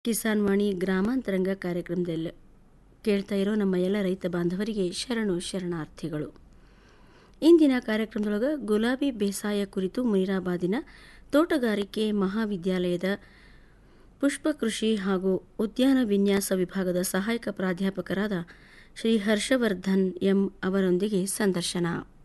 ಕಿಸಾನ್ ವಾಣಿ ಗ್ರಾಮಾಂತರಂಗ ಕಾರ್ಯಕ್ರಮದಲ್ಲಿ ಕೇಳ್ತಾ ಇರೋ ನಮ್ಮ ಎಲ್ಲ ರೈತ ಬಾಂಧವರಿಗೆ ಶರಣು ಶರಣಾರ್ಥಿಗಳು ಇಂದಿನ ಕಾರ್ಯಕ್ರಮದೊಳಗೆ ಗುಲಾಬಿ ಬೇಸಾಯ ಕುರಿತು ಮುನಿರಾಬಾದಿನ ತೋಟಗಾರಿಕೆ ಮಹಾವಿದ್ಯಾಲಯದ ಪುಷ್ಪ ಕೃಷಿ ಹಾಗೂ ಉದ್ಯಾನ ವಿನ್ಯಾಸ ವಿಭಾಗದ ಸಹಾಯಕ ಪ್ರಾಧ್ಯಾಪಕರಾದ ಶ್ರೀ ಹರ್ಷವರ್ಧನ್ ಎಂ ಅವರೊಂದಿಗೆ ಸಂದರ್ಶನ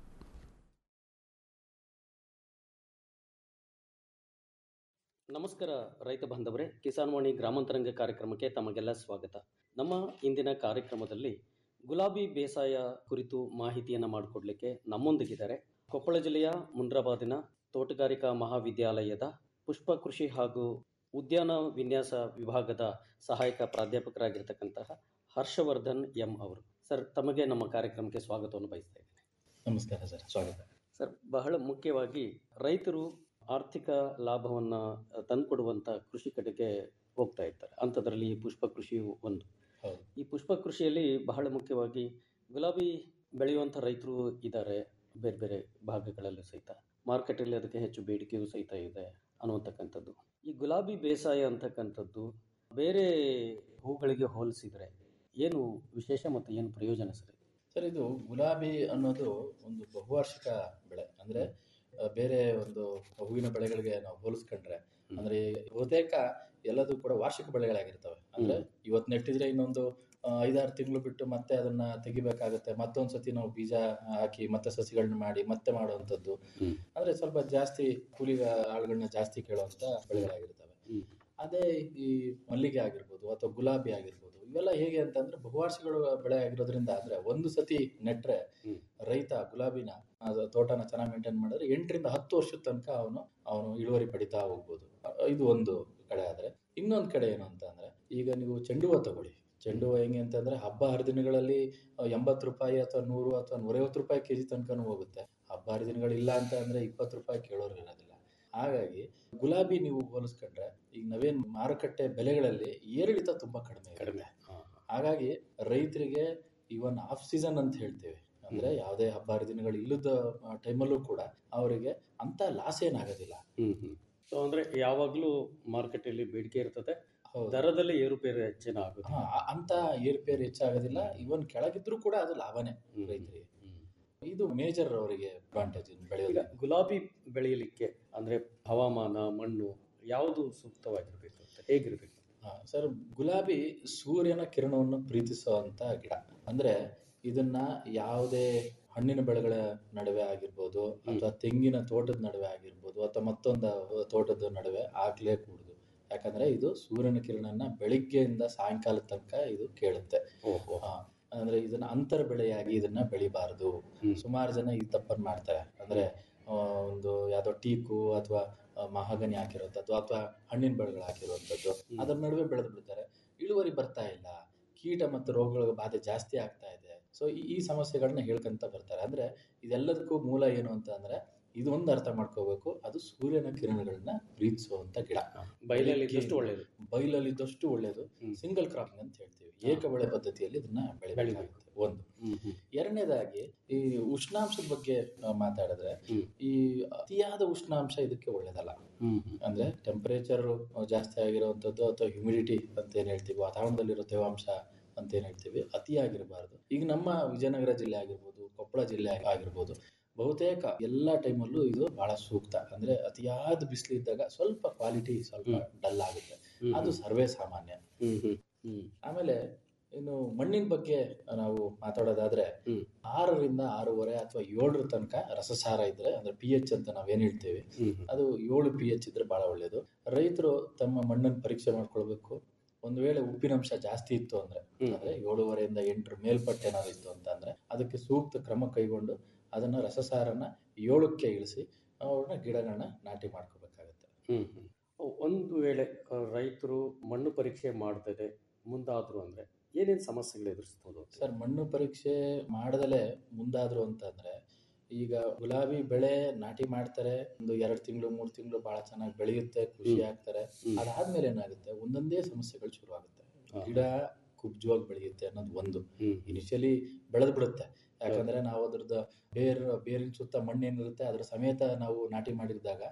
ನಮಸ್ಕಾರ ರೈತ ಬಾಂಧವರೇ ಕಿಸಾನ್ ವಾಣಿ ಗ್ರಾಮಾಂತರಂಗ ಕಾರ್ಯಕ್ರಮಕ್ಕೆ ತಮಗೆಲ್ಲ ಸ್ವಾಗತ ನಮ್ಮ ಇಂದಿನ ಕಾರ್ಯಕ್ರಮದಲ್ಲಿ ಗುಲಾಬಿ ಬೇಸಾಯ ಕುರಿತು ಮಾಹಿತಿಯನ್ನು ಮಾಡಿಕೊಡ್ಲಿಕ್ಕೆ ನಮ್ಮೊಂದಿಗಿದ್ದಾರೆ ಕೊಪ್ಪಳ ಜಿಲ್ಲೆಯ ಮುನ್ರಾಬಾದಿನ ತೋಟಗಾರಿಕಾ ಮಹಾವಿದ್ಯಾಲಯದ ಪುಷ್ಪ ಕೃಷಿ ಹಾಗೂ ಉದ್ಯಾನ ವಿನ್ಯಾಸ ವಿಭಾಗದ ಸಹಾಯಕ ಪ್ರಾಧ್ಯಾಪಕರಾಗಿರ್ತಕ್ಕಂತಹ ಹರ್ಷವರ್ಧನ್ ಎಂ ಅವರು ಸರ್ ತಮಗೆ ನಮ್ಮ ಕಾರ್ಯಕ್ರಮಕ್ಕೆ ಸ್ವಾಗತವನ್ನು ಬಯಸ್ತಾ ಇದ್ದೇನೆ ನಮಸ್ಕಾರ ಸರ್ ಸ್ವಾಗತ ಸರ್ ಬಹಳ ಮುಖ್ಯವಾಗಿ ರೈತರು ಆರ್ಥಿಕ ಲಾಭವನ್ನು ತಂದುಕೊಡುವಂಥ ಕೃಷಿ ಕಡೆಗೆ ಹೋಗ್ತಾ ಇರ್ತಾರೆ ಅಂಥದ್ರಲ್ಲಿ ಈ ಪುಷ್ಪ ಕೃಷಿಯು ಒಂದು ಹೌದು ಈ ಪುಷ್ಪ ಕೃಷಿಯಲ್ಲಿ ಬಹಳ ಮುಖ್ಯವಾಗಿ ಗುಲಾಬಿ ಬೆಳೆಯುವಂಥ ರೈತರು ಇದ್ದಾರೆ ಬೇರೆ ಬೇರೆ ಭಾಗಗಳಲ್ಲೂ ಸಹಿತ ಮಾರ್ಕೆಟಲ್ಲಿ ಅದಕ್ಕೆ ಹೆಚ್ಚು ಬೇಡಿಕೆಯೂ ಸಹಿತ ಇದೆ ಅನ್ನುವಂತಕ್ಕಂಥದ್ದು ಈ ಗುಲಾಬಿ ಬೇಸಾಯ ಅಂತಕ್ಕಂಥದ್ದು ಬೇರೆ ಹೂಗಳಿಗೆ ಹೋಲಿಸಿದರೆ ಏನು ವಿಶೇಷ ಮತ್ತು ಏನು ಪ್ರಯೋಜನ ಸರ್ ಇದು? ಸರ್ ಇದು ಗುಲಾಬಿ ಅನ್ನೋದು ಒಂದು ಬಹುವಾರ್ಷಿಕ ಬೆಳೆ ಅಂದರೆ ಬೇರೆ ಒಂದು ಹೂವಿನ ಬೆಳೆಗಳಿಗೆ ನಾವು ಹೋಲಿಸ್ಕೊಂಡ್ರೆ ಹ್ಮ್. ಅಂದರೆ ಬಹುತೇಕ ಎಲ್ಲದೂ ಕೂಡ ವಾರ್ಷಿಕ ಬೆಳೆಗಳಾಗಿರ್ತವೆ ಅಂದರೆ ಇವತ್ತು ನೆಟ್ಟಿದ್ರೆ ಇನ್ನೊಂದು ಆ, ಐದಾರು ತಿಂಗಳು ಬಿಟ್ಟು ಮತ್ತೆ ಅದನ್ನ ತೆಗಿಬೇಕಾಗುತ್ತೆ ಮತ್ತೊಂದು ಸತಿ ನಾವು ಬೀಜ ಹಾಕಿ ಮತ್ತೆ ಸಸಿಗಳನ್ನ ಮಾಡಿ ಮತ್ತೆ ಮಾಡುವಂಥದ್ದು ಹ್ಮ್. ಅಂದರೆ ಸ್ವಲ್ಪ ಜಾಸ್ತಿ ಕೂಲಿ ಆಳುಗಳನ್ನ ಜಾಸ್ತಿ ಕೇಳುವಂಥ ಬೆಳೆಗಳಾಗಿರ್ತವೆ ಹ್ಮ್. ಅದೇ ಈ ಮಲ್ಲಿಗೆ ಆಗಿರ್ಬೋದು ಅಥವಾ ಗುಲಾಬಿ ಆಗಿರ್ಬೋದು ಇವೆಲ್ಲ ಹೇಗೆ ಅಂತಂದ್ರೆ ಬಹುವಾರ್ಷಿಗಳು ಬೆಳೆ ಆಗಿರೋದ್ರಿಂದ ಅಂದ್ರೆ ಒಂದು ಸತಿ ನೆಟ್ರೆ ಹ್ಮ್. ರೈತ ಗುಲಾಬಿನ ಅದು ತೋಟನ ಚೆನ್ನಾಗಿ ಮೇಂಟೈನ್ ಮಾಡಿದ್ರೆ ಎಂಟರಿಂದ ಹತ್ತು ವರ್ಷದ ತನಕ ಅವನು ಅವನು ಇಳುವರಿ ಪಡಿತಾ ಹೋಗ್ಬೋದು ಅ- ಇದು ಒಂದು ಕಡೆ ಆದ್ರೆ ಇನ್ನೊಂದು ಕಡೆ ಏನು ಅಂತ ಅಂದ್ರೆ ಈಗ ನೀವು ಚೆಂಡು ಹೂವು ತಗೊಳ್ಳಿ ಚೆಂಡು ಹೂವು ಹೆಂಗೆ ಅಂತಂದ್ರೆ ಹಬ್ಬ ಹರಿದಿನಗಳಲ್ಲಿ ಎಂಬತ್ತು ರೂಪಾಯಿ ಅಥವಾ ನೂರು ಅಥವಾ ನೂರೈವತ್ತು ರೂಪಾಯಿ ಕೆಜಿ ತನಕನೂ ಹೋಗುತ್ತೆ ಹಬ್ಬ ಹರಿದಿನಗಳಿಲ್ಲ ಅಂತ ಅಂದ್ರೆ ಇಪ್ಪತ್ತು ರೂಪಾಯಿ ಕೇಳೋರು ಇರೋದಿಲ್ಲ ಹಾಗಾಗಿ ಗುಲಾಬಿ ನೀವು ಹೋಲಿಸ್ಕೊಂಡ್ರೆ ಈಗ ನಾವೇನ್ ಮಾರುಕಟ್ಟೆ ಬೆಲೆಗಳಲ್ಲಿ ಏರಿಳಿತ ತುಂಬಾ ಕಡಿಮೆ ಇರುತ್ತೆ. ಕಡಿಮೆ ಹಾಂ ಹಾಗಾಗಿ ರೈತರಿಗೆ ಇವನ್ ಆಫ್ ಸೀಸನ್ ಅಂತ ಹೇಳ್ತೇವೆ ಅಂದ್ರೆ ಯಾವುದೇ ಹಬ್ಬ ಹರಿದಿನಗಳು ಇಲ್ಲದ ಟೈಮಲ್ಲೂ ಕೂಡ ಅವರಿಗೆ ಅಂತ ಲಾಸ್ ಏನಾಗೋದಿಲ್ಲ ಹ್ಮ್ ಹ್ಮ್ ಸೊ ಅಂದ್ರೆ ಯಾವಾಗಲೂ ಮಾರುಕಟ್ಟೆಯಲ್ಲಿ ಬೇಡಿಕೆ ಇರ್ತದೆ ಹೌದು. ದರದಲ್ಲಿ ಏರುಪೇರು ಹೆಚ್ಚಿನ ಆಗುತ್ತೆ ಹಾ, ಆ- ಅಂತ ಏರ್ಪೇರ್ ಹೆಚ್ಚಾಗೋದಿಲ್ಲ ಇವನ್ ಕೆಳಗಿದ್ರು ಕೂಡ ಅದು ಲಾಭನೇ ಹ್ಮ್. ರೈತರಿಗೆ ಹ್ಮ್. ಇದು ಮೇಜರ್ ಅವರಿಗೆ ಅಡ್ವಾಂಟೇಜ್ ಈಗ ಬೆಳೆಯೋದು ಗುಲಾಬಿ ಬೆಳೆಯಲಿಕ್ಕೆ ಅಂದ್ರೆ ಹವಾಮಾನ ಮಣ್ಣು ಯಾವುದು ಸೂಕ್ತವಾಗಿರ್ಬೇಕು ಅಂತ ಹೇಗಿರ್ಬೇಕು ಹಾ, ಸರ್ ಗುಲಾಬಿ ಸೂರ್ಯನ ಕಿರಣವನ್ನು ಪ್ರೀತಿಸುವಂತ ಗಿಡ ಅಂದ್ರೆ ಇದನ್ನ ಯಾವುದೇ ಹಣ್ಣಿನ ಬೆಳೆಗಳ ನಡುವೆ ಆಗಿರ್ಬೋದು ಅಥವಾ ತೆಂಗಿನ ತೋಟದ ನಡುವೆ ಆಗಿರ್ಬೋದು ಅಥವಾ ಮತ್ತೊಂದು ತೋಟದ ನಡುವೆ ಹಾಕ್ಲೇ ಕೂಡುದು ಯಾಕಂದ್ರೆ ಇದು ಸೂರ್ಯನ ಕಿರಣನ ಬೆಳಿಗ್ಗೆಯಿಂದ ಸಾಯಂಕಾಲದ ತನಕ ಇದು ಕೇಳುತ್ತೆ ಓಹೋ ಹಾ, ಅಂದ್ರೆ ಇದನ್ನ ಅಂತರ ಬೆಳೆಯಾಗಿ ಇದನ್ನ ಬೆಳಿಬಾರದು ಹ್ಮ್. ಸುಮಾರು ಜನ ಈ ತಪ್ಪನ್ನು ಮಾಡ್ತಾರೆ ಅಂದ್ರೆ ಆ, ಒಂದು ಯಾವ್ದೋ ಟೀಕು ಅಥವಾ ಮಹಾಗನಿ ಹಾಕಿರುವಂಥದ್ದು ಅಥವಾ ಹಣ್ಣಿನ ಬೆಳೆಗಳು ಹಾಕಿರುವಂಥದ್ದು ಹ್ಮ್. ಅದರ ನಡುವೆ ಬೆಳೆದು ಬಿಡ್ತಾರೆ ಇಳುವರಿ ಬರ್ತಾ ಇಲ್ಲ ಕೀಟ ಮತ್ತು ರೋಗಗಳ ಬಾಧೆ ಜಾಸ್ತಿ ಆಗ್ತಾ ಇದೆ ಸೊ ಈ ಸಮಸ್ಯೆಗಳನ್ನ ಹೇಳ್ಕೊಂತ ಬರ್ತಾರೆ ಅಂದ್ರೆ ಇದೆಲ್ಲದಕ್ಕೂ ಮೂಲ ಏನು ಅಂತ ಅಂದ್ರೆ ಇದು ಒಂದು ಅರ್ಥ ಮಾಡ್ಕೋಬೇಕು ಅದು ಸೂರ್ಯನ ಕಿರಣಗಳನ್ನ ಪ್ರೀತಿಸುವಂತ ಗಿಡ ಬಯಲಲ್ಲಿ ಇದ್ದಷ್ಟು ಒಳ್ಳೆಯದು ಬೈಲಲ್ಲಿ ಇದ್ದಷ್ಟು ಒಳ್ಳೇದು ಹ್ಮ್. ಸಿಂಗಲ್ ಕ್ರಾಪಿಂಗ್ ಅಂತ ಹೇಳ್ತೀವಿ ಏಕ ಬೆಳೆ ಪದ್ಧತಿಯಲ್ಲಿ ಇದನ್ನ ಬೆಳಿಬೇಕಾಗುತ್ತೆ ಒಂದು ಹ್ಮ್ ಹ್ಮ್ ಎರಡನೇದಾಗಿ ಈ ಉಷ್ಣಾಂಶದ ಬಗ್ಗೆ ಆ, ಮಾತಾಡಿದ್ರೆ ಹ್ಮ್. ಈ ಅತಿಯಾದ ಉಷ್ಣಾಂಶ ಇದಕ್ಕೆ ಒಳ್ಳೇದಲ್ಲ ಹ್ಮ್ ಹ್ಮ್ ಅಂದ್ರೆ ಟೆಂಪರೇಚರ್ ಜಾಸ್ತಿ ಆಗಿರುವಂಥದ್ದು ಅಥವಾ ಹ್ಯುಮಿಡಿಟಿ ಅಂತ ಏನ್ ಹೇಳ್ತೀವಿ ವಾತಾವರಣದಲ್ಲಿರೋ ತೇವಾಂಶ ಅಂತ ಏನ್ ಹೇಳ್ತೀವಿ ಅತಿಯಾಗಿರಬಾರ್ದು ಈಗ ನಮ್ಮ ವಿಜಯನಗರ ಜಿಲ್ಲೆ ಆಗಿರ್ಬೋದು ಕೊಪ್ಪಳ ಜಿಲ್ಲೆ ಆಗಿರ್ಬೋದು ಬಹುತೇಕ ಎಲ್ಲ ಟೈಮಲ್ಲೂ ಇದು ಬಹಳ ಸೂಕ್ತ ಅಂದ್ರೆ ಅತಿಯಾದ ಬಿಸಿಲು ಇದ್ದಾಗ ಸ್ವಲ್ಪ ಕ್ವಾಲಿಟಿ ಸ್ವಲ್ಪ ಹ್ಮ್. ಡಲ್ ಆಗುತ್ತೆ ಹ್ಮ್ ಅದು ಸರ್ವೇ ಸಾಮಾನ್ಯ ಹ್ಮ್ ಹ್ಮ್ ಹ್ಮ್ ಆಮೇಲೆ ಇನ್ನು ಮಣ್ಣಿನ ಬಗ್ಗೆ ನಾವು ಮಾತಾಡೋದಾದ್ರೆ ಹ್ಮ್. ಆರರಿಂದ ಆರೂವರೆ ಅಥವಾ ಏಳರ ತನಕ ರಸಸಾರ ಇದ್ರೆ ಅಂದ್ರೆ ಪಿ ಎಚ್ ಅಂತ ನಾವೇನ್ ಹೇಳ್ತೇವೆ ಹ್ಮ್ ಹ್ಮ್ ಅದು ಏಳು ಪಿ ಎಚ್ ಇದ್ರೆ ಬಹಳ ಒಳ್ಳೇದು ರೈತರು ತಮ್ಮ ಮಣ್ಣನ್ನು ಪರೀಕ್ಷೆ ಮಾಡ್ಕೊಳ್ಬೇಕು ಒಂದು ವೇಳೆ ಉಪ್ಪಿನಂಶ ಜಾಸ್ತಿ ಇತ್ತು ಅಂದ್ರೆ ಹ್ಮ್. ಅಂದ್ರೆ ಏಳುವರೆಯಿಂದ ಎಂಟರ ಮೇಲ್ಪಟ್ಟು ಏನಾದ್ರು ಇತ್ತು ಅಂತ ಅಂದ್ರೆ ಅದಕ್ಕೆ ಸೂಕ್ತ ಕ್ರಮ ಕೈಗೊಂಡು ಅದನ್ನ ರಸಸಾರನ ಏಳಕ್ಕೆ ಇಳಿಸಿ ಅವ್ರನ್ನ ಗಿಡಗಳನ್ನ ನಾಟಿ ಮಾಡ್ಕೋಬೇಕಾಗತ್ತೆ ಹ್ಮ್ ಹ್ಮ್ ಒಂದು ವೇಳೆ ಆ, ರೈತರು ಮಣ್ಣು ಪರೀಕ್ಷೆ ಮಾಡ್ದೇ ಮುಂದಾದ್ರು ಅಂದ್ರೆ ಏನೇನು ಸಮಸ್ಯೆಗಳು ಎದುರಿಸ್ಬೋದು ಸರ್ ಮಣ್ಣು ಪರೀಕ್ಷೆ ಮಾಡದಲೇ ಮುಂದಾದ್ರು ಅಂತಂದ್ರೆ ಈಗ ಗುಲಾಬಿ ಬೆಳೆ ನಾಟಿ ಮಾಡ್ತಾರೆ ಒಂದು ಎರಡು ತಿಂಗಳು ಮೂರು ತಿಂಗಳು ಬಹಳ ಚೆನ್ನಾಗಿ ಬೆಳೆಯುತ್ತೆ ಖುಷಿ ಹ್ಮ್. ಆಗ್ತಾರೆ ಹ್ಮ್. ಅದಾದ್ಮೇಲೆ ಏನಾಗುತ್ತೆ ಒಂದೊಂದೇ ಸಮಸ್ಯೆಗಳು ಶುರು ಆಗುತ್ತೆ ಹಾ. ಗಿಡ ಕುಬ್ಜವಾಗಿ ಬೆಳೆಯುತ್ತೆ ಅನ್ನೋದು ಒಂದು ಹ್ಮ್ ಇನಿಷಿಯಲಿ ಬೆಳೆದು ಬಿಡುತ್ತೆ ಯಾಕಂದ್ರೆ ನಾವು ಅದ್ರದ್ದು ಬೇರ್ ಬೇರಿನ ಸುತ್ತ ಮಣ್ಣೇನಿರುತ್ತೆ ಅದ್ರ ಸಮೇತ ನಾವು ನಾಟಿ ಮಾಡಿದಾಗ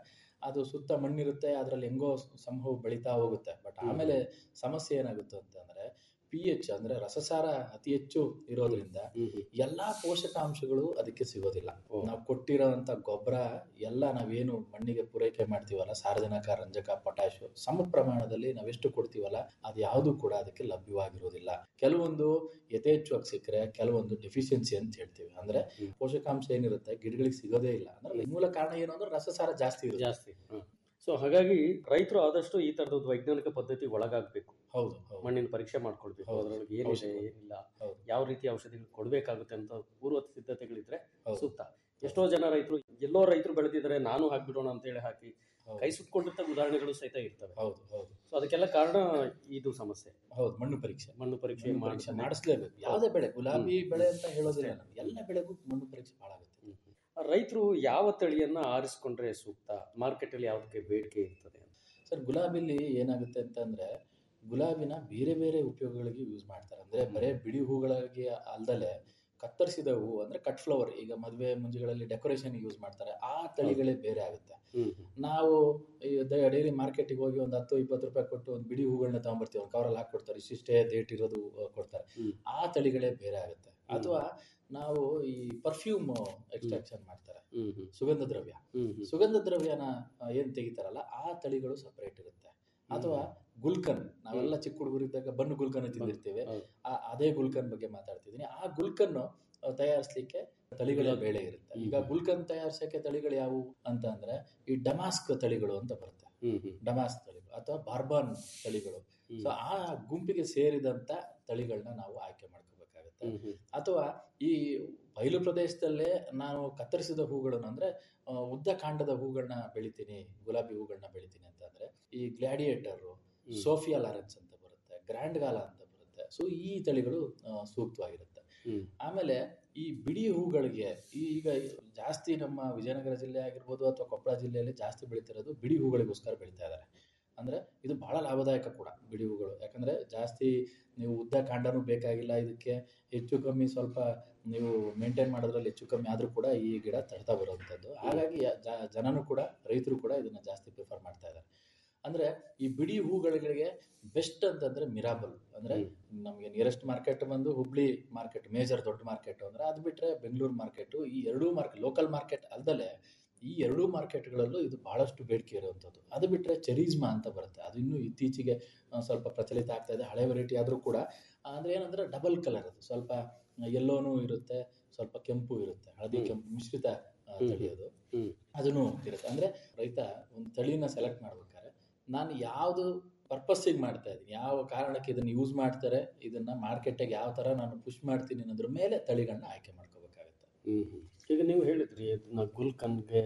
ಅದು ಸುತ್ತ ಮಣ್ಣಿರುತ್ತೆ ಅದರಲ್ಲಿ ಹೆಂಗೋ ಸಂಭವ ಬೆಳೀತಾ ಹೋಗುತ್ತೆ ಬಟ್ ಹ್ಮ್. ಆಮೇಲೆ ಸಮಸ್ಯೆ ಏನಾಗುತ್ತೆ ಅಂತಂದ್ರೆ ಪಿ ಎಚ್ ಅಂದ್ರೆ ರಸಸಾರ ಅತಿ ಹೆಚ್ಚು ಇರೋದ್ರಿಂದ ಹ್ಮ್ ಹ್ಮ್. ಎಲ್ಲಾ ಪೋಷಕಾಂಶಗಳು ಅದಕ್ಕೆ ಸಿಗೋದಿಲ್ಲ ಓ. ನಾವು ಕೊಟ್ಟಿರೋಂಥ ಗೊಬ್ಬರ ಎಲ್ಲ ನಾವೇನು ಮಣ್ಣಿಗೆ ಪೂರೈಕೆ ಮಾಡ್ತೀವಲ್ಲ ಸಾರಜನಕ ರಂಜಕ ಪೊಟ್ಯಾಶು ಸಮ ಪ್ರಮಾಣದಲ್ಲಿ ನಾವೆಷ್ಟು ಕೊಡ್ತೀವಲ್ಲ ಅದು ಯಾವುದು ಕೂಡ ಅದಕ್ಕೆ ಲಭ್ಯವಾಗಿರೋದಿಲ್ಲ ಕೆಲವೊಂದು ಯಥೇಚ್ಛವಾಗಿ ಸಿಕ್ಕರೆ ಕೆಲವೊಂದು ಡೆಫಿಷಿಯನ್ಸಿ ಅಂತ ಹೇಳ್ತೀವಿ ಅಂದ್ರೆ ಹ್ಮ್. ಪೋಷಕಾಂಶ ಏನಿರುತ್ತೆ ಗಿಡಗಳಿಗೆ ಸಿಗೋದೇ ಇಲ್ಲ ಅಂದ್ರೆ ಮೂಲ ಕಾರಣ ಏನು ಅಂದ್ರೆ ರಸಸಾರ ಜಾಸ್ತಿ ಇರುತ್ತೆ ಜಾಸ್ತಿ ಸೊ ಹಾಗಾಗಿ ರೈತರು ಆದಷ್ಟು ಈ ತರದ ವೈಜ್ಞಾನಿಕ ಪದ್ಧತಿ ಒಳಗಾಗಬೇಕು ಹೌದು ಹೌದು ಮಣ್ಣಿನ ಪರೀಕ್ಷೆ ಮಾಡ್ಕೊಳ್ಬೇಕು ಹೌದು. ಅದರೊಳಗೆ ಏನಿದೆ ಔಷಧಿ. ಏನಿಲ್ಲ ಹೌದು. ಯಾವ ರೀತಿ ಔಷಧಿಗಳು ಕೊಡಬೇಕಾಗುತ್ತೆ ಅಂತ ಪೂರ್ವ ಸಿದ್ಧತೆಗಳಿದ್ರೆ ಹೌದು. ಸೂಕ್ತ ಎಷ್ಟೋ ಜನ ರೈತರು ಎಲ್ಲೋ ರೈತರು ಬೆಳೆದಿದ್ದಾರೆ ನಾನು ಹಾಕ್ಬಿಡೋಣ ಅಂತ ಹೇಳಿ ಹಾಕಿ ಹೌದು. ಕೈ ಸುಟ್ಕೊಂಡಿರ್ತ ಉದಾಹರಣೆಗಳು ಸಹಿತ ಇರ್ತವೆ ಹೌದು ಹೌದು ಸೊ ಅದಕ್ಕೆಲ್ಲ ಕಾರಣ ಇದು ಸಮಸ್ಯೆ ಹೌದು ಮಣ್ಣು ಪರೀಕ್ಷೆ ಮಣ್ಣು ಪರೀಕ್ಷೆ ಮಣ್ಣು ಪರೀಕ್ಷೆ ಮಾಡಿ ಮಾಡಿಸ್ಲೇಬೇಕು ಯಾವುದೇ ಬೆಳೆ ಗುಲಾಬಿ ಹ್ಮ್. ಬೆಳೆ ಅಂತ ಹೇಳೋದಿಲ್ಲ ನಾನು ಎಲ್ಲ ಬೆಳೆಗೂ ಮಣ್ಣು ಪರೀಕ್ಷೆ ಭಾಳ ಆಗುತ್ತೆ ರೈತರು ಯಾವ ತಳಿಯನ್ನ ಆರಿಸ್ಕೊಂಡ್ರೆ ಸೂಕ್ತ ಮಾರ್ಕೆಟ್ ಅಲ್ಲಿ ಯಾವುದಕ್ಕೆ ಬೇಡಿಕೆ ಇರ್ತದೆ ಅಂತ ಸರ್ ಗುಲಾಬಿಲಿ ಏನಾಗುತ್ತೆ ಅಂತಂದ್ರೆ ಗುಲಾಬಿನ ಬೇರೆ ಬೇರೆ ಉಪಯೋಗಗಳಿಗೆ ಯೂಸ್ ಮಾಡ್ತಾರೆ ಅಂದ್ರೆ ಹ್ಮ್. ಬರೇ ಬಿಡಿ ಹೂಗಳಿಗೆ ಅಲ್ದಲೆ ಕತ್ತರಿಸಿದ ಹೂ ಅಂದ್ರೆ ಕಟ್ ಫ್ಲವರ್ ಈಗ ಮದುವೆ ಮುಂಜಿಗಳಲ್ಲಿ ಡೆಕೋರೇಷನ್ ಯೂಸ್ ಮಾಡ್ತಾರೆ ಆ ತಳಿಗಳೇ ಬೇರೆ ಆಗುತ್ತೆ ಹ್ಮ್ ಹ್ಮ್. ನಾವು ಈ ಡೈಲಿ ಮಾರ್ಕೆಟಿಗೆ ಹೋಗಿ ಒಂದು ಹತ್ತು ಇಪ್ಪತ್ತು ರೂಪಾಯಿ ಕೊಟ್ಟು ಒಂದು ಬಿಡಿ ಹೂಗಳನ್ನ ತಗೊಂಡ್ಬರ್ತೀವಿ ಒಂದು ಕವರಲ್ಲಿ ಹಾಕೊಡ್ತಾರೆ ಇಷ್ಟಿಷ್ಟೇ ಡೇಟ್ ಇರೋದು ಆ, ಕೊಡ್ತಾರೆ ಹ್ಮ್. ಆ ತಳಿಗಳೇ ಬೇರೆ ಆಗುತ್ತೆ ಅಥವಾ ನಾವು ಈ ಪರ್ಫ್ಯೂಮ್ ಎಕ್ಸ್ಟ್ರಾಕ್ಷನ್ ಮಾಡ್ತಾರೆ ಹ್ಮ್ ಹ್ಮ್. ಸುಗಂಧ ದ್ರವ್ಯ ಹ್ಮ್ ಹ್ಮ್. ಸುಗಂಧ ದ್ರವ್ಯನ ಆ, ಏನ್ ತೆಗಿತಾರಲ್ಲ ಆ ತಳಿಗಳು ಸಪರೇಟ್ ಇರುತ್ತೆ ಅಥವಾ ಗುಲ್ಕನ್ ನಾವೆಲ್ಲ ಚಿಕ್ಕ ಹುಡುಗರಿದ್ದಾಗ ಬನ್ನು ಗುಲ್ಕನ್ ತಿಂದಿರ್ತೇವೆ ಹೌದು. ಆ- ಅದೇ ಗುಲ್ಕನ್ ಬಗ್ಗೆ ಮಾತಾಡ್ತಿದ್ದೀನಿ ಆ ಗುಲ್ಕನ್ ತಯಾರಿಸ್ಲಿಕ್ಕೆ ತಳಿಗಳ ಬೇಳೆ ಇರುತ್ತೆ ಈಗ ಹ್ಮ್. ಗುಲ್ಕನ್ ತಯಾರಿಸಕ್ಕೆ ತಳಿಗಳು ಯಾವುವು ಅಂತ ಅಂದ್ರೆ ಈ ಡಮಾಸ್ಕ್ ತಳಿಗಳು ಅಂತ ಬರುತ್ತೆ ಹ್ಮ್ ಹ್ಮ್. ಡಮಾಸ್ಕ್ ತಳಿಗಳು ಅಥವಾ ಬಾರ್ಬಾನ್ ತಳಿಗಳು ಹ್ಮ್. ಸೊ ಆ ಗುಂಪಿಗೆ ಸೇರಿದಂತ ತಳಿಗಳನ್ನ ನಾವು ಆಯ್ಕೆ ಮಾಡ್ಕೋಬೇಕಾಗುತ್ತೆ ಹ್ಮ್ ಹ್ಮ್. ಅಥವಾ ಈ ಬಯಲು ಪ್ರದೇಶದಲ್ಲೇ ನಾನು ಕತ್ತರಿಸಿದ ಹೂಗಳನ್ನು ಅಂದ್ರೆ ಆ, ಉದ್ದ ಕಾಂಡದ ಹೂಗಳನ್ನ ಬೆಳಿತೀನಿ ಗುಲಾಬಿ ಹೂಗಳನ್ನ ಬೆಳಿತೀನಿ ಅಂತಂದ್ರೆ ಈ ಗ್ಲಾಡಿಯೇಟರ್ ಹ್ಮ್. ಸೋಫಿಯಾ ಲಾರೆನ್ಸ್ ಅಂತ ಬರುತ್ತೆ ಗ್ರ್ಯಾಂಡ್ ಗಾಲ ಅಂತ ಬರುತ್ತೆ ಸೊ ಈ ತಳಿಗಳು ಆ, ಸೂಕ್ತವಾಗಿರುತ್ತೆ ಹ್ಮ್. ಆಮೇಲೆ ಈ ಬಿಡಿ ಹೂಗಳಿಗೆ ಈ- ಈಗ ಜಾಸ್ತಿ ನಮ್ಮ ವಿಜಯನಗರ ಜಿಲ್ಲೆ ಆಗಿರ್ಬೋದು ಅಥವಾ ಕೊಪ್ಪಳ ಜಿಲ್ಲೆಯಲ್ಲಿ ಜಾಸ್ತಿ ಬೆಳೀತಿರೋದು ಬಿಡಿ ಹೂಗಳಿಗೋಸ್ಕರ ಬೆಳೀತಾ ಇದ್ದಾರೆ ಅಂದ್ರೆ ಇದು ಬಹಳ ಲಾಭದಾಯಕ ಕೂಡ ಬಿಡಿ ಹೂಗಳು ಯಾಕಂದ್ರೆ ಜಾಸ್ತಿ ನೀವು ಉದ್ದ ಕಾಂಡನೂ ಬೇಕಾಗಿಲ್ಲ ಇದಕ್ಕೆ ಹೆಚ್ಚು ಕಮ್ಮಿ ಸ್ವಲ್ಪ ನೀವು ಮೇಂಟೈನ್ ಮಾಡೋದ್ರಲ್ಲಿ ಹೆಚ್ಚು ಕಮ್ಮಿ ಆದರೂ ಕೂಡ ಈ ಗಿಡ ತಡ್ತಾ ಬರುವಂಥದ್ದು ಹಾಗಾಗಿ ಜ- ಜನನೂ ಕೂಡ ರೈತರು ಕೂಡ ಇದನ್ನ ಜಾಸ್ತಿ ಪ್ರಿಫರ್ ಮಾಡ್ತಾ ಇದ್ದಾರೆ ಅಂದ್ರೆ ಈ ಬಿಡಿ ಹೂಗಳಿಗೆ ಬೆಸ್ಟ್ ಅಂತಂದ್ರೆ ಮಿರಾಬಲ್ ಅಂದ್ರೆ ನಮಗೆ ನಿಯರೆಸ್ಟ್ ಮಾರ್ಕೆಟ್ ಬಂದು ಹುಬ್ಳಿ ಮಾರ್ಕೆಟ್ ಮೇಜರ್ ದೊಡ್ಡ ಮಾರ್ಕೆಟ್ ಅಂದ್ರೆ ಅದು ಬಿಟ್ರೆ ಬೆಂಗಳೂರು ಮಾರ್ಕೆಟ್ ಈ ಎರಡೂ ಮಾರ್ಕೆಟ್ ಲೋಕಲ್ ಮಾರ್ಕೆಟ್ ಅಲ್ದಲೆ ಈ ಎರಡೂ ಮಾರ್ಕೆಟ್ಗಳಲ್ಲೂ ಇದು ಬಹಳಷ್ಟು ಬೇಡಿಕೆ ಇರುವಂಥದ್ದು ಅದು ಬಿಟ್ಟರೆ ಚೆರೀಸ್ಮಾ ಅಂತ ಬರುತ್ತೆ ಅದು ಇನ್ನೂ ಇತ್ತೀಚೆಗೆ ಆ, ಸ್ವಲ್ಪ ಪ್ರಚಲಿತ ಆಗ್ತಾ ಇದೆ ಹಳೆ ವೆರೈಟಿ ಆದರೂ ಕೂಡ ಅಂದರೆ ಏನಂದ್ರೆ ಡಬಲ್ ಕಲರ್ ಅದು ಸ್ವಲ್ಪ ಎಲ್ಲೋನೂ ಇರುತ್ತೆ ಸ್ವಲ್ಪ ಕೆಂಪು ಇರುತ್ತೆ ಹಳದಿ ಹ್ಮ್. ಕೆಂಪು ಮಿಶ್ರಿತ ಆ, ಹ್ಮ್. ತಳಿ ಅದು ಹ್ಮ್. ಅದನ್ನು ಇರುತ್ತೆ ಅಂದರೆ ರೈತ ಒಂದು ತಳಿನ ಸೆಲೆಕ್ಟ್ ಮಾಡ್ಬೇಕಾದ್ರೆ ನಾನು ಯಾವುದು ಪರ್ಪಸ್ಸಿಗೆ ಮಾಡ್ತಾ ಇದ್ದೀನಿ ಯಾವ ಕಾರಣಕ್ಕೆ ಇದನ್ನು ಯೂಸ್ ಮಾಡ್ತಾರೆ ಇದನ್ನ ಮಾರ್ಕೆಟಿಗೆ ಯಾವ ಥರ ನಾನು ಪುಷ್ ಮಾಡ್ತೀನಿ ಅನ್ನೋದ್ರ ಮೇಲೆ ತಳಿಗಳನ್ನ ಆಯ್ಕೆ ಮಾಡ್ಕೋಬೇಕಾಗುತ್ತೆ ಹ್ಮ್ ಹ್ಮ್. ಈಗ ನೀವು ಹೇಳಿದ್ರಿ ಅದನ್ನ ಗುಲ್ಕನ್ಗೆ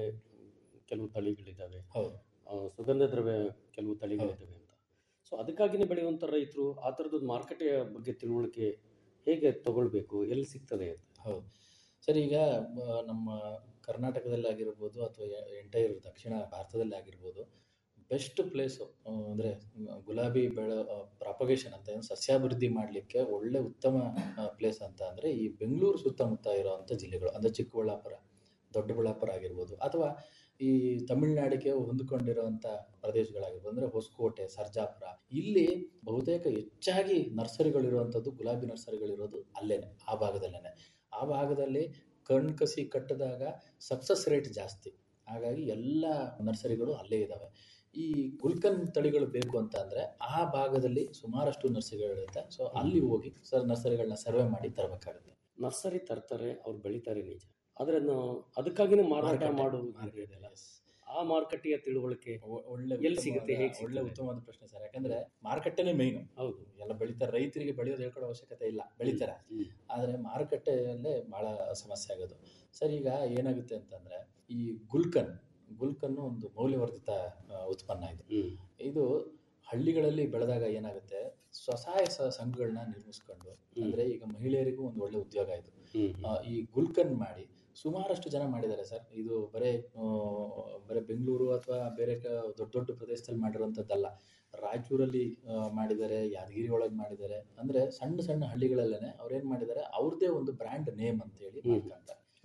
ಕೆಲವು ತಳಿಗಳಿದ್ದಾವೆ ಹೌದು ಆ, ಸುಗಂಧ ದ್ರವ್ಯ ಕೆಲವು ತಳಿಗಳಿದ್ದಾವೆ ಅಂತ ಸೊ ಅದಕ್ಕಾಗಿನೇ ಬೆಳೆಯುವಂಥ ರೈತರು ಆ ಥರದ್ದು ಮಾರ್ಕೆಟ್ ಬಗ್ಗೆ ತಿಳುವಳಿಕೆ ಹೇಗೆ ತಗೊಳ್ಬೇಕು ಎಲ್ಲಿ ಸಿಗ್ತದೆ ಅಂತ ಹೌದು ಸರ್ ಈಗ ಮ- ನಮ್ಮ ಕರ್ನಾಟಕದಲ್ಲಿ ಆಗಿರ್ಬೋದು ಅಥವಾ ಎಂಟೈರ್ ದಕ್ಷಿಣ ಭಾರತದಲ್ಲಿ ಆಗಿರ್ಬೋದು ಬೆಸ್ಟ್ ಪ್ಲೇಸು ಅಂದರೆ ಗುಲಾಬಿ ಬೆಳೆ ಪ್ರಾಪಗೇಷನ್ ಅಂತ ಏನು ಸಸ್ಯಾಭಿವೃದ್ಧಿ ಮಾಡಲಿಕ್ಕೆ ಒಳ್ಳೆ ಉತ್ತಮ ಪ್ಲೇಸ್ ಅಂತ ಅಂದರೆ ಈ ಬೆಂಗಳೂರು ಸುತ್ತಮುತ್ತ ಇರೋವಂಥ ಜಿಲ್ಲೆಗಳು ಅಂದರೆ ಚಿಕ್ಕಬಳ್ಳಾಪುರ ದೊಡ್ಡಬಳ್ಳಾಪುರ ಆಗಿರ್ಬೋದು ಅಥವಾ ಈ ತಮಿಳುನಾಡಿಗೆ ಹೊಂದಿಕೊಂಡಿರುವಂಥ ಪ್ರದೇಶಗಳಾಗಿರ್ಬೋದು ಅಂದರೆ ಹೊಸಕೋಟೆ ಸರ್ಜಾಪುರ ಇಲ್ಲಿ ಬಹುತೇಕ ಹೆಚ್ಚಾಗಿ ನರ್ಸರಿಗಳಿರುವಂಥದ್ದು ಗುಲಾಬಿ ನರ್ಸರಿಗಳಿರೋದು ಅಲ್ಲೇನೆ ಆ ಭಾಗದಲ್ಲೇನೆ ಆ ಭಾಗದಲ್ಲಿ ಕಣ್ ಕಸಿ ಕಟ್ಟಿದಾಗ ಸಕ್ಸಸ್ ರೇಟ್ ಜಾಸ್ತಿ ಹಾಗಾಗಿ ಎಲ್ಲ ನರ್ಸರಿಗಳು ಅಲ್ಲೇ ಇದ್ದಾವೆ ಈ ಗುಲ್ಕನ್ ತಳಿಗಳು ಬೇಕು ಅಂತ ಅಂದರೆ ಆ ಭಾಗದಲ್ಲಿ ಸುಮಾರಷ್ಟು ನರ್ಸರಿಗಳಿರುತ್ತೆ ಸೊ ಅಲ್ಲಿ ಹೋಗಿ ಸರ್ ನರ್ಸರಿಗಳನ್ನ ಸರ್ವೆ ಮಾಡಿ ತರಬೇಕಾಗುತ್ತೆ ನರ್ಸರಿ ತರ್ತಾರೆ ಅವ್ರು ಬೆಳಿತಾರೆ ನಿಜ ಆದರೆ ನಾವು ಅದಕ್ಕಾಗಿನೇ ಮಾರಾಟ ಮಾರುಕಟ್ಟೆ. ಮಾಡೋದು ಮಾರುಕಟ್ಟೆ, ಇದೆಯಲ್ಲ. yes. ಆ ಮಾರುಕಟ್ಟೆಯ ತಿಳುವಳಿಕೆ ಒ- ಒಳ್ಳೆ ಎಲ್ಲಿ ಸಿಗುತ್ತೆ, ಉತ್ತಮವಾದ- ಹೇಗೆ ಸಿಗ್ತದೆ? ಒಳ್ಳೆ ಉತ್ತಮವಾದ ಪ್ರಶ್ನೆ ಸರ್ ಯಾಕಂದ್ರೆ ಮಾರುಕಟ್ಟೆನೇ ಮೇಯ್ನು ಹೌದು ಎಲ್ಲ ಬೆಳಿತಾರೆ ರೈತರಿಗೆ ಬೆಳೆಯೋದು ಹೇಳ್ಕೊಡೋ ಅವಶ್ಯಕತೆ ಇಲ್ಲ ಬೆಳಿತಾರೆ ಹ್ಮ್. ಆದರೆ ಮಾರುಕಟ್ಟೆಯಲ್ಲೇ ಭಾಳ ಸಮಸ್ಯೆ ಆಗೋದು ಸರ್ ಈಗ ಏನಾಗುತ್ತೆ ಅಂತಂದ್ರೆ ಈ ಗುಲ್ಕನ್ ಗುಲ್ಕನ್ನು ಒಂದು ಮೌಲ್ಯವರ್ಧಿತ ಆ, ಉತ್ಪನ್ನ ಇದು ಹ್ಮ್. ಇದು ಹಳ್ಳಿಗಳಲ್ಲಿ ಬೆಳೆದಾಗ ಏನಾಗುತ್ತೆ ಸ್ವಸಹಾಯ ಸ- ಸಂಘಗಳನ್ನ ನಿರ್ಮಿಸ್ಕೊಂಡು ಅಂದ್ರೆ ಈಗ ಮಹಿಳೆಯರಿಗೂ ಒಂದು ಒಳ್ಳೆ ಉದ್ಯೋಗ ಇದು ಹ್ಮ್. ಆ, ಈ ಗುಲ್ಕನ್ ಮಾಡಿ ಸುಮಾರಷ್ಟು ಜನ ಮಾಡಿದ್ದಾರೆ ಸರ್ ಇದು ಬರೇ ಆ, ಬರೇ ಬೆಂಗಳೂರು ಅಥವಾ ಬೇರೆ ಕ- ದೊಡ್ಡ ದೊಡ್ಡ ಪ್ರದೇಶದಲ್ಲಿ ಮಾಡಿರುವಂಥದ್ದಲ್ಲ ರಾಯಚೂರಲ್ಲಿ ಆ, ಮಾಡಿದ್ದಾರೆ ಯಾದಗಿರಿ ಒಳಗೆ ಮಾಡಿದ್ದಾರೆ ಅಂದ್ರೆ ಸಣ್ಣ ಸಣ್ಣ ಹಳ್ಳಿಗಳಲ್ಲೇನೆ ಅವ್ರೇನ್ ಮಾಡಿದ್ದಾರೆ ಅವ್ರದ್ದೇ ಒಂದು ಬ್ರ್ಯಾಂಡ್ ನೇಮ್ ಅಂತ ಹೇಳಿ ಹ್ಮ್. ಮಾಡ್ಕೊಂತಾರೆ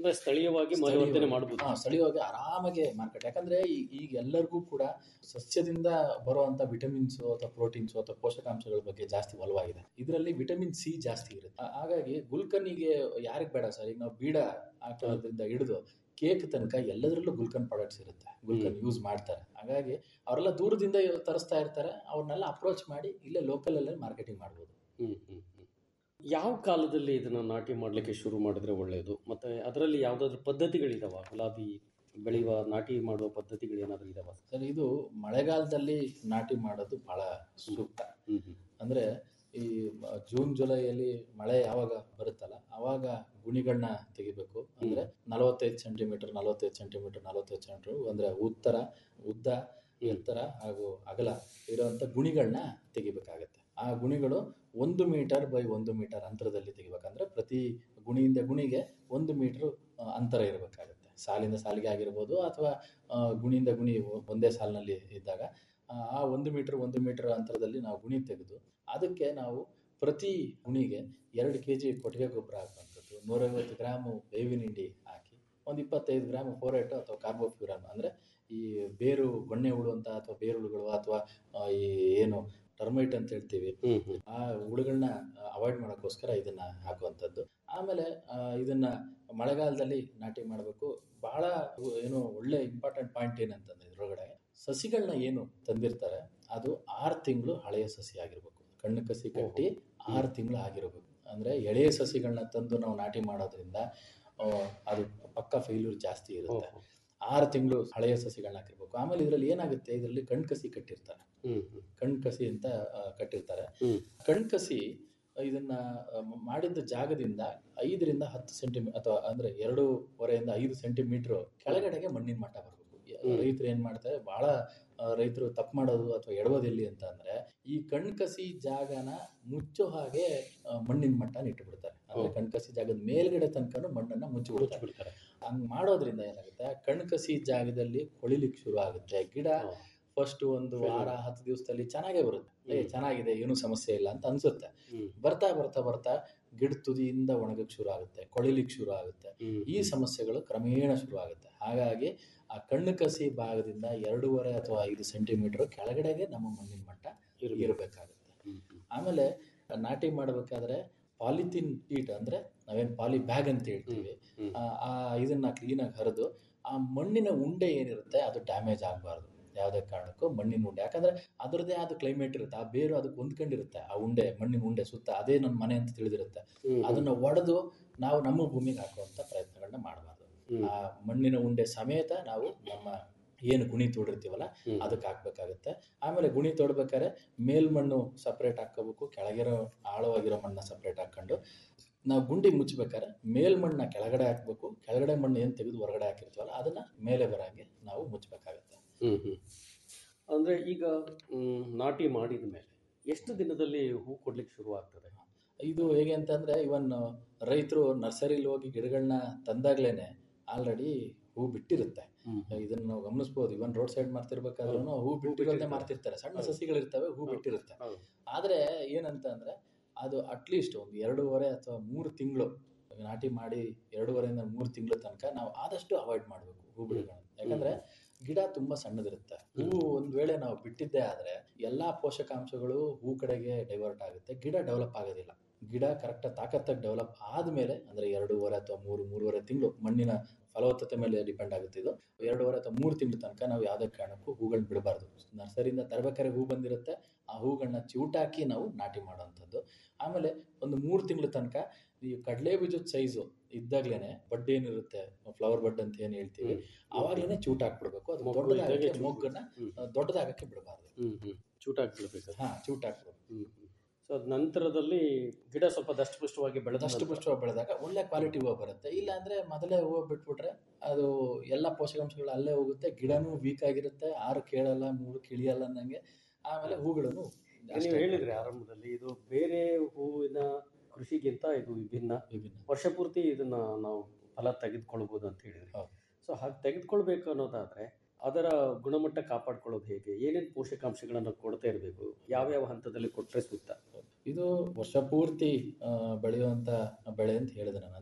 ಅಂದ್ರೆ ಸ್ಥಳೀಯವಾಗಿ ಮರುವರ್ತನೆ ಸ್ಥಳೀಯವಾಗಿ- ಮಾಡಬಹುದು ಹಾ, ಸ್ಥಳೀಯವಾಗಿ ಆರಾಮಾಗಿ ಮಾರ್ಕೆಟ್ ಯಾಕಂದ್ರೆ ಈ- ಈಗ ಎಲ್ಲರಿಗೂ ಕೂಡ ಸಸ್ಯದಿಂದ ಬರುವಂತ ವಿಟಮಿನ್ಸ್ ಅಥವಾ ಪ್ರೋಟೀನ್ಸ್ ಅಥವಾ ಪೋಷಕಾಂಶಗಳ ಬಗ್ಗೆ ಜಾಸ್ತಿ ಒಲವಾಗಿದೆ ಇದರಲ್ಲಿ ವಿಟಮಿನ್ ಸಿ ಜಾಸ್ತಿ ಇರುತ್ತೆ ಹಾ- ಹಾಗಾಗಿ ಗುಲ್ಕನ್ನಿಗೆ ಯಾರಿಗೆ ಬೇಡ ಸರ್ ಈಗ ನಾವು ಬೀಡ ಹಾಕೋದ್ರಿಂದ ಹಿಡಿದು ಕೇಕ್ ತನಕ ಎಲ್ಲದರಲ್ಲೂ ಗುಲ್ಕನ್ ಪ್ರಾಡಕ್ಟ್ಸ್ ಇರುತ್ತೆ ಗುಲ್ಕನ್ ಯೂಸ್ ಮಾಡ್ತಾರೆ ಹಾಗಾಗಿ ಅವರೆಲ್ಲ ದೂರದಿಂದ ತರಿಸ್ತಾ ಇರ್ತಾರೆ ಅವ್ರನ್ನೆಲ್ಲ ಅಪ್ರೋಚ್ ಮಾಡಿ ಇಲ್ಲೇ ಲೋಕಲ್ ಅಲ್ಲೇ ಮಾರ್ಕೆಟಿಂಗ್ ಮಾಡ್ಬೋದು ಹ್ಮ್ ಹ್ಮ್ ಹ್ಮ್. ಯಾವ ಕಾಲದಲ್ಲಿ ಇದನ್ನ ನಾಟಿ ಮಾಡಲಿಕ್ಕೆ ಶುರು ಮಾಡಿದ್ರೆ ಒಳ್ಳೆಯದು ಮತ್ತೆ ಅದರಲ್ಲಿ ಯಾವ್ದಾದ್ರು ಪದ್ಧತಿಗಳಿದಾವ ಗುಲಾಬಿ ಬೆಳೆಯುವ ನಾಟಿ ಮಾಡುವ ಪದ್ಧತಿಗಳು ಏನಾದ್ರು ಇದಾವ ಸರ್ ಇದು ಮಳೆಗಾಲದಲ್ಲಿ ನಾಟಿ ಮಾಡೋದು ಬಹಳ ಸೂಕ್ತ ಹ್ಮ್ ಹ್ಮ್ ಅಂದರೆ ಈ ಮ- ಜೂನ್ ಜುಲೈಯಲ್ಲಿ ಮಳೆ ಯಾವಾಗ ಬರುತ್ತಲ್ಲ ಆವಾಗ ಗುಣಿಗಳನ್ನ ತೆಗಿಬೇಕು ಅಂದರೆ ನಲವತ್ತೈದು ಸೆಂಟಿಮೀಟರ್ ನಲವತ್ತೈದು ಸೆಂಟಿಮೀಟರ್ ನಲವತ್ತೈದು ಸೆಂಟಿಮೀಟರ್ ಅಂದರೆ ಉತ್ತರ ಉದ್ದ ಎತ್ತರ ಹಾಗೂ ಅಗಲ ಇರುವಂಥ ಗುಣಿಗಳನ್ನ ತೆಗಿಬೇಕಾಗತ್ತೆ ಆ ಗುಣಿಗಳು ಒಂದು ಮೀಟರ್ ಬೈ ಒಂದು ಮೀಟರ್ ಅಂತರದಲ್ಲಿ ತೆಗಿಬೇಕಂದ್ರೆ ಪ್ರತಿ ಗುಣಿಯಿಂದ ಗುಣಿಗೆ ಒಂದು ಮೀಟರ್ ಅಂತರ ಇರಬೇಕಾಗತ್ತೆ ಸಾಲಿಂದ ಸಾಲಿಗೆ ಆಗಿರ್ಬೋದು ಅಥವಾ ಆ, ಗುಣಿಯಿಂದ ಗುಣಿ ಒಂದೇ ಸಾಲಿನಲ್ಲಿ ಇದ್ದಾಗ ಆ, ಆ ಒಂದು ಮೀಟರ್ ಒಂದು ಮೀಟರ್ ಅಂತರದಲ್ಲಿ ನಾವು ಗುಣಿ ತೆಗೆದು ಅದಕ್ಕೆ ನಾವು ಪ್ರತಿ ಗುಣಿಗೆ ಎರಡು ಕೆ ಜಿ ಕೊಟ್ಟಿಗೆ ಗೊಬ್ಬರ ಹಾಕುವಂಥದ್ದು ನೂರೈವತ್ತು ಗ್ರಾಮು ಬೇವಿನ ಹಿಂಡಿ ಹಾಕಿ ಒಂದು ಇಪ್ಪತ್ತೈದು ಗ್ರಾಮ್ ಫೋರೇಟು ಅಥವಾ ಕಾರ್ಬೋಫ್ಯೂರನ್ ಅಂದರೆ ಈ ಬೇರು ಗೊಣ್ಣೆ ಹುಳುವಂಥ ಅಥವಾ ಬೇರುಳುಗಳು ಅಥವಾ ಆ, ಈ ಏನು ಟರ್ಮೈಟ್ ಅಂತ ಹೇಳ್ತೀವಿ ಹ್ಮ್ ಹ್ಮ್ ಆ ಹುಳುಗಳನ್ನ ಅವಾಯ್ಡ್ ಮಾಡೋಕ್ಕೋಸ್ಕರ ಇದನ್ನ ಹಾಕುವಂಥದ್ದು ಆಮೇಲೆ ಆ, ಇದನ್ನ ಮಳೆಗಾಲದಲ್ಲಿ ನಾಟಿ ಮಾಡಬೇಕು ಬಹಳ ಏನು ಒಳ್ಳೆ ಇಂಪಾರ್ಟೆಂಟ್ ಪಾಯಿಂಟ್ ಏನಂತಂದ್ರೆ ಇದ್ರೊಳಗಡೆ ಸಸಿಗಳನ್ನ ಏನು ತಂದಿರ್ತಾರೆ ಅದು ಆರು ತಿಂಗಳು ಹಳೆಯ ಸಸಿ ಆಗಿರ್ಬೇಕು ಕಣ್ಣು ಕಸಿ ಕಟ್ಟಿ ಆರು ತಿಂಗಳು ಆಗಿರಬೇಕು ಅಂದರೆ ಎಳೆಯ ಸಸಿಗಳನ್ನ ತಂದು ನಾವು ನಾಟಿ ಮಾಡೋದ್ರಿಂದ ಆ, ಅದು ಪಕ್ಕ ಫೇಲ್ಯೂರ್ ಜಾಸ್ತಿ ಇರುತ್ತೆ ಓಹೋ. ಆರು ತಿಂಗಳು ಹಳೆಯ ಸಸಿಗಳನ್ನ ಹಾಕಿರ್ಬೇಕು ಆಮೇಲೆ ಇದರಲ್ಲಿ ಏನಾಗುತ್ತೆ ಇದರಲ್ಲಿ ಕಣ್ ಕಸಿ ಕಟ್ಟಿರ್ತಾರೆ ಹ್ಮ್ ಹ್ಮ್ ಕಣ್ ಕಸಿ ಅಂತ ಆ, ಕಟ್ಟಿರ್ತಾರೆ ಹ್ಮ್. ಕಣ್ಕಸಿ ಇದನ್ನ ಆ, ಮಾಡಿದ್ದ ಜಾಗದಿಂದ ಐದರಿಂದ ಹತ್ತು ಸೆಂಟಿಮೀಟರ್ ಅಥವಾ ಅಂದ್ರೆ ಎರಡೂವರೆಯಿಂದ ಐದು ಸೆಂಟಿಮೀಟರ್ ಕೆಳಗಡೆಗೆ ಮಣ್ಣಿನ ಮಟ್ಟ ಬರಬೇಕು ಹ್ಮ್. ರೈತರು ಏನ್ ಮಾಡ್ತಾರೆ ಬಹಳ ರೈತರು ತಪ್ಪು ಮಾಡೋದು ಅಥವಾ ಎಡವೋದು ಎಲ್ಲಿ ಅಂತ ಅಂದ್ರೆ ಈ ಕಣ್ಕಸಿ ಜಾಗನ ಮುಚ್ಚೋ ಹಾಗೆ ಆ, ಮಣ್ಣಿನ ಮಟ್ಟನ ಇಟ್ಟುಬಿಡ್ತಾರೆ ಅಂದ್ರೆ ಓ. ಕಣ್ಕಸಿ ಜಾಗದ ಮೇಲ್ಗಡೆ ತನಕನೂ ಮಣ್ಣನ್ನ ಮುಚ್ಚಿಬಿಡ್ತಾರೆ ಬಿಡ್ತಾರೆ ಹಂಗ್ ಮಾಡೋದ್ರಿಂದ ಏನಾಗುತ್ತೆ ಕಣ್ಕಸಿ ಜಾಗದಲ್ಲಿ ಕೊಳಿಲಿಕ್ಕೆ ಶುರು ಆಗುತ್ತೆ ಗಿಡ ಹಾ. ಫಸ್ಟ್ ಒಂದು Failure. ವಾರ ಹತ್ತು ದಿವಸದಲ್ಲಿ ಚೆನ್ನಾಗೇ ಬರುತ್ತೆ ಏ ಹ್ಮ್. ಚೆನ್ನಾಗಿದೆ ಏನೂ ಸಮಸ್ಯೆ ಇಲ್ಲ ಅಂತ ಅನ್ಸುತ್ತೆ ಹ್ಮ್ ಬರ್ತಾ ಬರ್ತಾ ಬರ್ತಾ ಗಿಡ ತುದಿಯಿಂದ ಒಣಗಕ್ಕೆ ಶುರು ಆಗುತ್ತೆ ಕೊಳಿಲಿಕ್ಕೆ ಶುರು ಆಗುತ್ತೆ ಹ್ಮ್ ಈ ಸಮಸ್ಯೆಗಳು ಕ್ರಮೇಣ ಶುರು ಆಗುತ್ತೆ ಹಾಗಾಗಿ ಆ ಕಣ್ಣು ಕಸಿ ಭಾಗದಿಂದ ಎರಡೂವರೆ ಅಥವಾ ಐದು ಸೆಂಟಿಮೀಟರ್ ಕೆಳಗಡೆಗೆ ನಮ್ಮ ಮಣ್ಣಿನ ಮಟ್ಟ ಇರ್ಬೇಕು. ಇರಬೇಕಾಗುತ್ತೆ ಹ್ಮ್ ಹ್ಮ್ ಆಮೇಲೆ ನಾಟಿ ಮಾಡಬೇಕಾದ್ರೆ ಪಾಲಿಥಿನ್ ಶೀಟ್ ಅಂದ್ರೆ ನಾವೇನು ಪಾಲಿ ಬ್ಯಾಗ್ ಅಂತ ಹೇಳ್ತೀವಿ ಹ್ಮ್. ಆ ಆ ಇದನ್ನ ಕ್ಲೀನಾಗಿ ಹರಿದು ಆ ಮಣ್ಣಿನ ಉಂಡೆ ಏನಿರುತ್ತೆ ಅದು ಡ್ಯಾಮೇಜ್ ಆಗಬಾರ್ದು ಯಾವುದೇ ಕಾರಣಕ್ಕೂ ಮಣ್ಣಿನ ಉಂಡೆ ಯಾಕಂದ್ರೆ ಅದರದೇ ಆದ ಕ್ಲೈಮೇಟ್ ಇರುತ್ತೆ ಆ ಬೇರು ಅದಕ್ಕೆ ಹೊಂದ್ಕೊಂಡಿರುತ್ತೆ ಆ ಉಂಡೆ ಮಣ್ಣಿನ ಉಂಡೆ ಸುತ್ತ ಅದೇ ನನ್ನ ಮನೆ ಅಂತ ತಿಳಿದಿರುತ್ತೆ ಹ್ಮ್ ಹ್ಮ್. ಅದನ್ನ ಒಡೆದು ನಾವು ನಮ್ಮ ಭೂಮಿಗೆ ಹಾಕುವಂತ ಪ್ರಯತ್ನಗಳನ್ನ ಮಾಡಬಾರ್ದು ಹ್ಮ್. ಆ ಮಣ್ಣಿನ ಉಂಡೆ ಸಮೇತ ನಾವು ನಮ್ಮ ಏನು ಗುಣಿ ತೋಡಿರ್ತೀವಲ್ಲ ಹ್ಮ್. ಅದಕ್ಕೆ ಹಾಕ್ಬೇಕಾಗುತ್ತೆ ಆಮೇಲೆ ಗುಣಿ ತೋಡ್ಬೇಕಾದ್ರೆ ಮೇಲ್ಮಣ್ಣು ಸಪ್ರೇಟ್ ಹಾಕೋಬೇಕು ಕೆಳಗಿರೋ ಆಳವಾಗಿರೋ ಮಣ್ಣ ಸಪ್ರೇಟ್ ಹಾಕೊಂಡು ನಾವು ಗುಂಡಿ ಮುಚ್ಚಬೇಕಾದ್ರೆ ಮೇಲ್ಮಣ್ಣ ಕೆಳಗಡೆ ಹಾಕ್ಬೇಕು ಕೆಳಗಡೆ ಮಣ್ಣು ಏನು ತೆಗೆದು ಹೊರಗಡೆ ಹಾಕಿರ್ತೀವಲ್ಲ ಅದನ್ನ ಮೇಲೆ ಬರಂಗೆ ನಾವು ಮುಚ್ಚಬೇಕಾಗುತ್ತೆ ಹ್ಮ್ ಹ್ಮ್ ಅಂದ್ರೆ ಈಗ ಹ್ಮ್, ನಾಟಿ ಮಾಡಿದ ಮೇಲೆ ಎಷ್ಟು ದಿನದಲ್ಲಿ ಹೂ ಕೊಡ್ಲಿಕ್ಕೆ ಶುರು ಆಗ್ತದೆ ಇದು ಹೇಗೆ ಅಂತಂದ್ರೆ ಇವನ್ ರೈತರು ನರ್ಸರಿಲಿ ಹೋಗಿ ಗಿಡಗಳನ್ನ ತಂದಾಗ್ಲೇನೆ ಆಲ್ರೆಡಿ ಹೂ ಬಿಟ್ಟಿರುತ್ತೆ ಇದನ್ನ ನಾವು ಗಮನಿಸ್ಬೋದು ಇವನ್ ರೋಡ್ ಸೈಡ್ ಮಾಡ್ತಿರ್ಬೇಕಾದ್ರೂ ಹೂ ಬಿಟ್ಟಿರೋದೇ ಬಿಟ್ಟಿರ್ತಾರೆ. ಮಾಡ್ತಿರ್ತಾರೆ ಸಣ್ಣ ಹೌದು. ಸಸಿಗಳಿರ್ತವೆ ಹೂ ಹೌದು. ಬಿಟ್ಟಿರುತ್ತೆ ಹೌದು. ಆದ್ರೆ ಏನಂತ ಅಂದ್ರೆ ಅದು ಅಟ್ಲೀಸ್ಟ್ ಒಂದು ಎರಡೂವರೆ ಅಥವಾ ಮೂರು ತಿಂಗಳು ನಾಟಿ ಮಾಡಿ ಎರಡೂವರೆಯಿಂದ ಮೂರು ತಿಂಗಳು ತನಕ ನಾವು ಆದಷ್ಟು ಅವಾಯ್ಡ್ ಮಾಡಬೇಕು ಹೂ ಬಿಡುಗಳನ್ನ ಯಾಕಂದ್ರೆ ಗಿಡ ತುಂಬಾ ಸಣ್ಣದಿರುತ್ತೆ ಹೂವು ಒಂದ್ ವೇಳೆ ನಾವು ಬಿಟ್ಟಿದ್ದೇ ಆದ್ರೆ ಎಲ್ಲಾ ಪೋಷಕಾಂಶಗಳು ಹೂ ಕಡೆಗೆ ಡೈವರ್ಟ್ ಆಗುತ್ತೆ ಗಿಡ ಡೆವಲಪ್ ಆಗೋದಿಲ್ಲ ಗಿಡ ಕರೆಕ್ಟ್ ತಾಕತ್ತಾಗಿ ಡೆವಲಪ್ ಆದ್ಮೇಲೆ ಅಂದ್ರೆ ಎರಡೂವರೆ ಅಥವಾ ಮೂರು ಮೂರುವರೆ ತಿಂಗಳು ಮಣ್ಣಿನ ಫಲವತ್ತತೆ ಮೇಲೆ ಡಿಪೆಂಡ್ ಆಗುತ್ತೆ ಇದು ಎರಡೂವರೆ ಅಥವಾ ಮೂರು ತಿಂಗಳು ತನಕ ನಾವು ಯಾವುದೇ ಕಾರಣಕ್ಕೂ ಹೂಗಳನ್ನ ಬಿಡಬಾರ್ದು ನರ್ಸರಿಯಿಂದ ತರಬೇಕಾದ್ರೆ ಹೂ ಬಂದಿರುತ್ತೆ ಆ ಹೂಗಳನ್ನ ಚಿವುಟಾಕಿ ನಾವು ನಾಟಿ ಮಾಡೋವಂಥದ್ದು ಆಮೇಲೆ ಒಂದು ಮೂರು ತಿಂಗಳ ತನಕ ಈ ಕಡಲೆ ಬೀಜದ ಸೈಜು ಇದ್ದಾಗ್ಲೇನೆ ಬಡ್ ಏನಿರುತ್ತೆ ಫ್ಲವರ್ ಬಡ್ ಅಂತ ಏನು ಹೇಳ್ತೀವಿ ಆವಾಗ್ಲೇನೆ ಚೂಟ್ ಹಾಕ್ಬಿಡ್ಬೇಕು ಅದು ಮೊಗ್ಗು ದೊಡ್ಡದಾಗಕ್ಕೆ ಇದ್ದಾಗೆ ಚೂಟ್ ಮೊಗ್ಗನ್ನ ಹ್ಮ್. ಆ, ದೊಡ್ಡದಾಗಕ್ಕೆ ಬಿಡಬಾರ್ದು ಹ್ಮ್ ಹ್ಮ್ ಚೂಟಾಗಿ ಬಿಡ್ಬೇಕು ಹಾ ಚೂಟ್ ಹಾಕ್ಬೇಕು ಹ್ಮ್ ಹ್ಮ್ ಸೊ ಅದ್ ನಂತರದಲ್ಲಿ ಗಿಡ ಸ್ವಲ್ಪ ದಷ್ಟಪುಷ್ಟವಾಗಿ ಬೆಳೆದ ಅಷ್ಟು ಪುಷ್ಟವಾಗಿ ಬೆಳೆದಾಗ ಒಳ್ಳೆ ಕ್ವಾಲಿಟಿ ಹೂವು ಬರುತ್ತೆ ಇಲ್ಲ ಅಂದ್ರೆ ಮೊದಲೇ ಹೂವು ಬಿಟ್ಬಿಟ್ರೆ ಅದು ಎಲ್ಲ ಪೋಷಕಾಂಶಗಳು ಅಲ್ಲೇ ಹೋಗುತ್ತೆ ಗಿಡನೂ ವೀಕ್ ಆಗಿರುತ್ತೆ ಆರು ಕೇಳಲ್ಲ ಮೂರು ಕಿಳಿಯಲ್ಲ ಅನ್ನಂಗೆ ಆಮೇಲೆ ಹೂಗಳನ್ನು ನೀವು ಹೇಳಿದ್ರಿ ಆರಂಭದಲ್ಲಿ ಇದು ಬೇರೆ ಹೂವಿನ ಕೃಷಿಗಿಂತ ಇದು ವಿಭಿನ್ನ ವಿಭಿನ್ನ ವರ್ಷ ಪೂರ್ತಿ ಇದನ್ನ ನಾವು ಫಲ ತೆಗೆದುಕೊಳ್ಬೋದು ಅಂತ ಹೇಳಿದ್ರಿ ಹೌದು. ಸೊ ಹಾಗೆ ತೆಗೆದುಕೊಳ್ಬೇಕು ಅನ್ನೋದಾದ್ರೆ ಅದರ ಗುಣಮಟ್ಟ ಕಾಪಾಡ್ಕೊಳ್ಳೋದು ಹೇಗೆ ಏನೇನು ಪೋಷಕಾಂಶಗಳನ್ನು ಕೊಡ್ತಾ ಇರಬೇಕು ಯಾವ್ಯಾವ ಹಂತದಲ್ಲಿ ಕೊಟ್ಟರೆ ಸೂಕ್ತ ಇದು ವರ್ಷ ಪೂರ್ತಿ ಆ, ಬೆಳೆಯುವಂತ ಬೆಳೆ ಅಂತ ಹೇಳಿದೆ ನಾನು ಅಂದ್ರೆ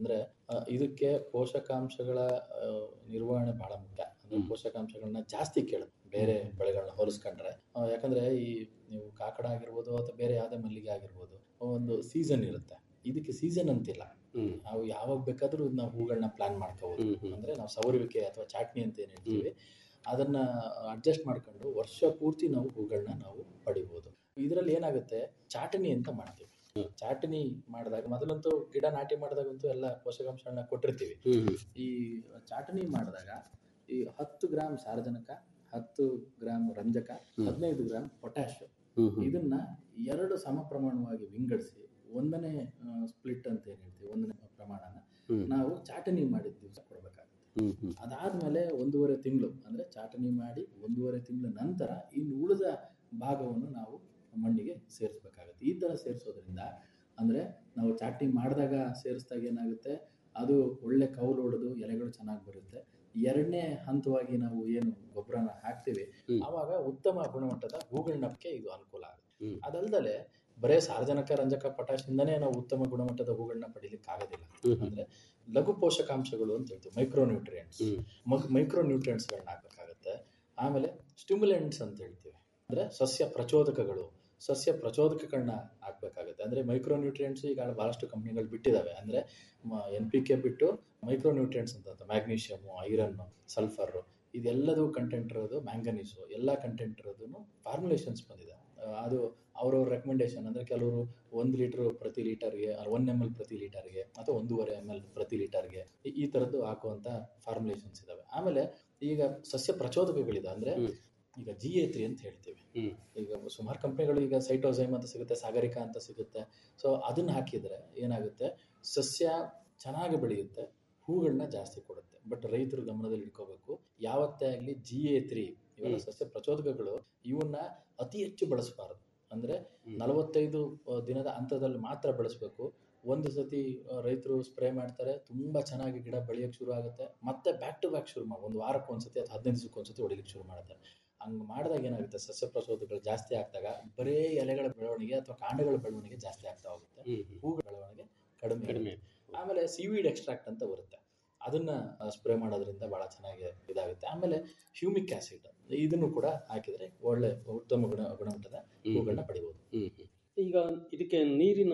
ಆ, ಇದಕ್ಕೆ ಪೋಷಕಾಂಶಗಳ ಆ, ನಿರ್ವಹಣೆ ಬಹಳ ಮುಖ್ಯ ಅಂದ್ರೆ ಹ್ಮ್. ಪೋಷಕಾಂಶಗಳನ್ನ ಜಾಸ್ತಿ ಕೇಳುತ್ತೆ ಬೇರೆ ಬೆಳೆಗಳನ್ನ ಹೋಲಿಸ್ಕೊಂಡ್ರೆ ಆ, ಯಾಕಂದ್ರೆ ಈ ನೀವು ಕಾಕಡ ಆಗಿರ್ಬೋದು ಅಥವಾ ಬೇರೆ ಯಾವುದೇ ಮಲ್ಲಿಗೆ ಆಗಿರ್ಬೋದು ಒಂದು ಸೀಸನ್ ಇರುತ್ತೆ ಇದಕ್ಕೆ ಸೀಸನ್ ಅಂತಿಲ್ಲ ಹ್ಮ್ ನಾವು ಯಾವಾಗ ಬೇಕಾದ್ರೂ ನಾವು ಹೂಗಳನ್ನ ಪ್ಲಾನ್ ಮಾಡ್ಕೋಬಹುದು ಹ್ಮ್ ಹ್ಮ್ ಅಂದ್ರೆ ನಾವು ಸವರುವಿಕೆ ಅಥವಾ ಚಾಟ್ನಿ ಅಂತ ಏನು ಹೇಳ್ತೀವಿ ಅದನ್ನ ಅಡ್ಜಸ್ಟ್ ಮಾಡ್ಕೊಂಡು ವರ್ಷ ಪೂರ್ತಿ ನಾವು ಹೂಗಳನ್ನ ನಾವು ಪಡಿಬಹುದು ಇದರಲ್ಲಿ ಏನಾಗುತ್ತೆ ಚಾಟನಿ ಅಂತ ಮಾಡ್ತೀವಿ ಹ್ಮ್. ಚಾಟನಿ ಮಾಡಿದಾಗ ಮೊದಲಂತೂ ಗಿಡ ನಾಟಿ ಮಾಡಿದಾಗಂತೂ ಎಲ್ಲ ಪೋಷಕಾಂಶಗಳನ್ನ ಕೊಟ್ಟಿರ್ತೀವಿ ಹ್ಮ್ ಈ ಚಾಟನಿ ಮಾಡಿದಾಗ ಈ ಹತ್ತು ಗ್ರಾಮ್ ಸಾರಜನಕ ಹತ್ತು ಗ್ರಾಮ್ ರಂಜಕ ಹ್ಮ್. ಹದಿನೈದು ಗ್ರಾಮ್ ಪೊಟ್ಯಾಶ್ ಹ್ಮ್ ಹ್ಮ್ ಇದನ್ನ ಎರಡು ಸಮ ಪ್ರಮಾಣವಾಗಿ ವಿಂಗಡಿಸಿ ಒಂದನೇ ಸ್ಪ್ಲಿಟ್ ಅಂತ ಏನ್ ಹೇಳ್ತೀವಿ ಒಂದನೇ ಪ್ರಮಾಣನ ಹ್ಮ್. ನಾವು ಚಾಟನಿ ಮಾಡಿದ ದಿವಸ ಕೊಡಬೇಕಾಗುತ್ತೆ ಹ್ಮ್ ಹ್ಮ್ ಅದಾದ್ಮೇಲೆ ಒಂದೂವರೆ ತಿಂಗಳು ಅಂದ್ರೆ ಚಾಟನಿ ಮಾಡಿ ಒಂದೂವರೆ ತಿಂಗಳ ನಂತರ ಇನ್ನು ಉಳಿದ ಭಾಗವನ್ನು ನಾವು ಮಣ್ಣಿಗೆ ಸೇರಿಸ್ಬೇಕಾಗುತ್ತೆ ಈ ತರ ಸೇರಿಸೋದ್ರಿಂದ ಅಂದ್ರೆ ನಾವು ಚಾಟನಿ ಮಾಡಿದಾಗ ಸೇರಿಸಿದಾಗ ಏನಾಗುತ್ತೆ ಅದು ಒಳ್ಳೆ ಕೌಲು ಹೊಡೆದು ಎಲೆಗಳು ಚೆನ್ನಾಗಿ ಬರುತ್ತೆ ಎರಡನೇ ಹಂತವಾಗಿ ನಾವು ಏನು ಗೊಬ್ಬರನ ಹಾಕ್ತೀವಿ ಹ್ಮ್. ಆವಾಗ ಉತ್ತಮ ಗುಣಮಟ್ಟದ ಹೂಗಳನ್ನಕ್ಕೆ ಇದು ಅನುಕೂಲ ಆಗುತ್ತೆ ಹ್ಮ್. ಅದಲ್ದಲೆ ಬರೇ ಸಾರಜನಕ ರಂಜಕ ಪೊಟ್ಯಾಶ್ ಇಂದನೇ ನಾವು ಉತ್ತಮ ಗುಣಮಟ್ಟದ ಹೂಗಳನ್ನ ಪಡಿಲಿಕ್ಕೆ ಆಗೋದಿಲ್ಲ ಹ್ಮ್ ಹ್ಮ್ ಅಂದ್ರೆ ಲಘು ಪೋಷಕಾಂಶಗಳು ಅಂತ ಹೇಳ್ತೀವಿ ಮೈಕ್ರೋ ನ್ಯೂಟ್ರಿಯೆಂಟ್ಸ್ ಹ್ಮ್ ಮೈಕ್ರೋ ನ್ಯೂಟ್ರಿಯೆಂಟ್ಸ್ಗಳನ್ನ ಹಾಕಬೇಕಾಗತ್ತೆ ಆಮೇಲೆ ಸ್ಟಿಮ್ಯುಲೆಂಟ್ಸ್ ಅಂತ ಹೇಳ್ತೀವಿ ಅಂದ್ರೆ ಸಸ್ಯ ಪ್ರಚೋದಕಗಳು ಸಸ್ಯ ಪ್ರಚೋದಕಗಳನ್ನ ಹಾಕ್ಬೇಕಾಗುತ್ತೆ ಅಂದ್ರೆ ಮೈಕ್ರೋ ನ್ಯೂಟ್ರಿಯೆಂಟ್ಸ್ ಈಗ ಬಹಳಷ್ಟು ಕಂಪ್ನಿಗಳು ಬಿಟ್ಟಿದ್ದಾವೆ ಅಂದ್ರೆ ಎನ್ ಪಿ ಕೆ ಬಿಟ್ಟು ಮೈಕ್ರೋ ನ್ಯೂಟ್ರಿಯೆಂಟ್ಸ್ ಅಂತ ಮ್ಯಾಗ್ನೀಷಿಯಮು ಐರನ್ ಸಲ್ಫರ್ ಇದೆಲ್ಲದೂ ಕಂಟೆಂಟ್ ಇರೋದು ಮ್ಯಾಂಗನೀಸು ಎಲ್ಲ ಕಂಟೆಂಟ್ ಇರೋದನ್ನು ಫಾರ್ಮುಲೇಷನ್ಸ್ ಬಂದಿದೆ ಆ, ಅದು ಅವ್ರವ್ರ ರೆಕಮೆಂಡೇಶನ್ ಅಂದರೆ ಕೆಲವರು ಒಂದು ಲೀಟ್ರ್ ಪ್ರತಿ ಲೀಟರ್ಗೆ ಒನ್ ಎಮ್ ಎಲ್ ಪ್ರತಿ ಲೀಟರ್ಗೆ ಅಥವಾ ಒಂದೂವರೆ ಎಮ್ ಎಲ್ ಪ್ರತಿ ಲೀಟರ್ಗೆ ಈ- ಈ ಥರದ್ದು ಹಾಕುವಂಥ ಫಾರ್ಮುಲೇಷನ್ಸ್ ಇದ್ದಾವೆ ಆಮೇಲೆ ಈಗ ಸಸ್ಯ ಪ್ರಚೋದಕಗಳಿದೆ ಅಂದರೆ ಹ್ಮ್. ಈಗ ಜಿ ಎ ತ್ರೀ ಅಂತ ಹೇಳ್ತೀವಿ ಹ್ಮ್. ಈಗ ಸುಮಾರು ಕಂಪ್ನಿಗಳು ಈಗ ಸೈಟೋಸೈಮ್ ಅಂತ ಸಿಗುತ್ತೆ ಸಾಗರಿಕಾ ಅಂತ ಸಿಗುತ್ತೆ ಸೊ ಅದನ್ನ ಹಾಕಿದರೆ ಏನಾಗುತ್ತೆ ಸಸ್ಯ ಚೆನ್ನಾಗಿ ಬೆಳೆಯುತ್ತೆ ಹೂಗಳನ್ನ ಜಾಸ್ತಿ ಕೊಡುತ್ತೆ ಬಟ್ ರೈತರು ಗಮನದಲ್ಲಿ ಇಟ್ಕೋಬೇಕು ಯಾವತ್ತೇ ಆಗಲಿ ಜಿ ಎ ತ್ರೀ ಇವೆಲ್ಲ ಹ್ಮ್. ಸಸ್ಯ ಪ್ರಚೋದಕಗಳು ಇವನ್ನ ಅತಿ ಹೆಚ್ಚು ಬಳಸಬಾರದು ಅಂದ್ರೆ ಹ್ಮ್. ನಲವತ್ತೈದು ಆ, ದಿನದ ಹಂತದಲ್ಲಿ ಮಾತ್ರ ಬೆಳೆಸಬೇಕು ಒಂದು ಸತಿ ರೈತರು ಸ್ಪ್ರೇ ಮಾಡ್ತಾರೆ ತುಂಬಾ ಚೆನ್ನಾಗಿ ಗಿಡ ಬೆಳೆಯೋಕೆ ಶುರು ಆಗುತ್ತೆ ಮತ್ತೆ ಬ್ಯಾಕ್ ಟು ಬ್ಯಾಕ್ ಶುರು ಮಾಡಿ ಒಂದು ವಾರಕ್ಕೆ ಒಂದ್ಸತಿ ಅಥವಾ ಹದಿನೈದು ದಿವಸಕ್ಕೆ ಒಂದ್ಸತಿ ಹೊಡಿಲಿಕ್ಕೆ ಶುರು ಮಾಡ್ತಾರೆ ಹಂಗೆ ಮಾಡಿದಾಗ ಏನಾಗುತ್ತೆ ಸಸ್ಯ ಪ್ರಚೋದಕಗಳು ಜಾಸ್ತಿ ಆಗ್ದಾಗ ಬರೇ ಎಲೆಗಳ ಬೆಳವಣಿಗೆ ಅಥವಾ ಕಾಂಡಗಳ ಬೆಳವಣಿಗೆ ಜಾಸ್ತಿ ಆಗ್ತಾ ಹೋಗುತ್ತೆ ಹ್ಮ್ ಹ್ಮ್ ಹೂಗಳ ಬೆಳವಣಿಗೆ ಕಡಿಮೆ ಕಡಿಮೆ ಆಗುತ್ತೆ. ಆಮೇಲೆ ಸಿವಿಡ್ ಎಕ್ಸ್ಟ್ರಾಕ್ಟ್ ಅಂತ ಬರುತ್ತೆ ಅದನ್ನ ಸ್ಪ್ರೇ ಮಾಡೋದ್ರಿಂದ ಬಹಳ ಚೆನ್ನಾಗಿ ಇದಾಗುತ್ತೆ ಆಮೇಲೆ ಹ್ಯೂಮಿಕ್ ಆಸಿಡ್ ಇದನ್ನು ಕೂಡ ಹಾಕಿದ್ರೆ ಒಳ್ಳೆ ಉತ್ತಮ ಗುಣ ಗುಣಮಟ್ಟದ ಹ್ಮ್ ಹೂಗಳನ್ನ ಪಡಿಬಹುದು ಹ್ಮ್ ಹ್ಮ್. ಈಗ ಇದಕ್ಕೆ ನೀರಿನ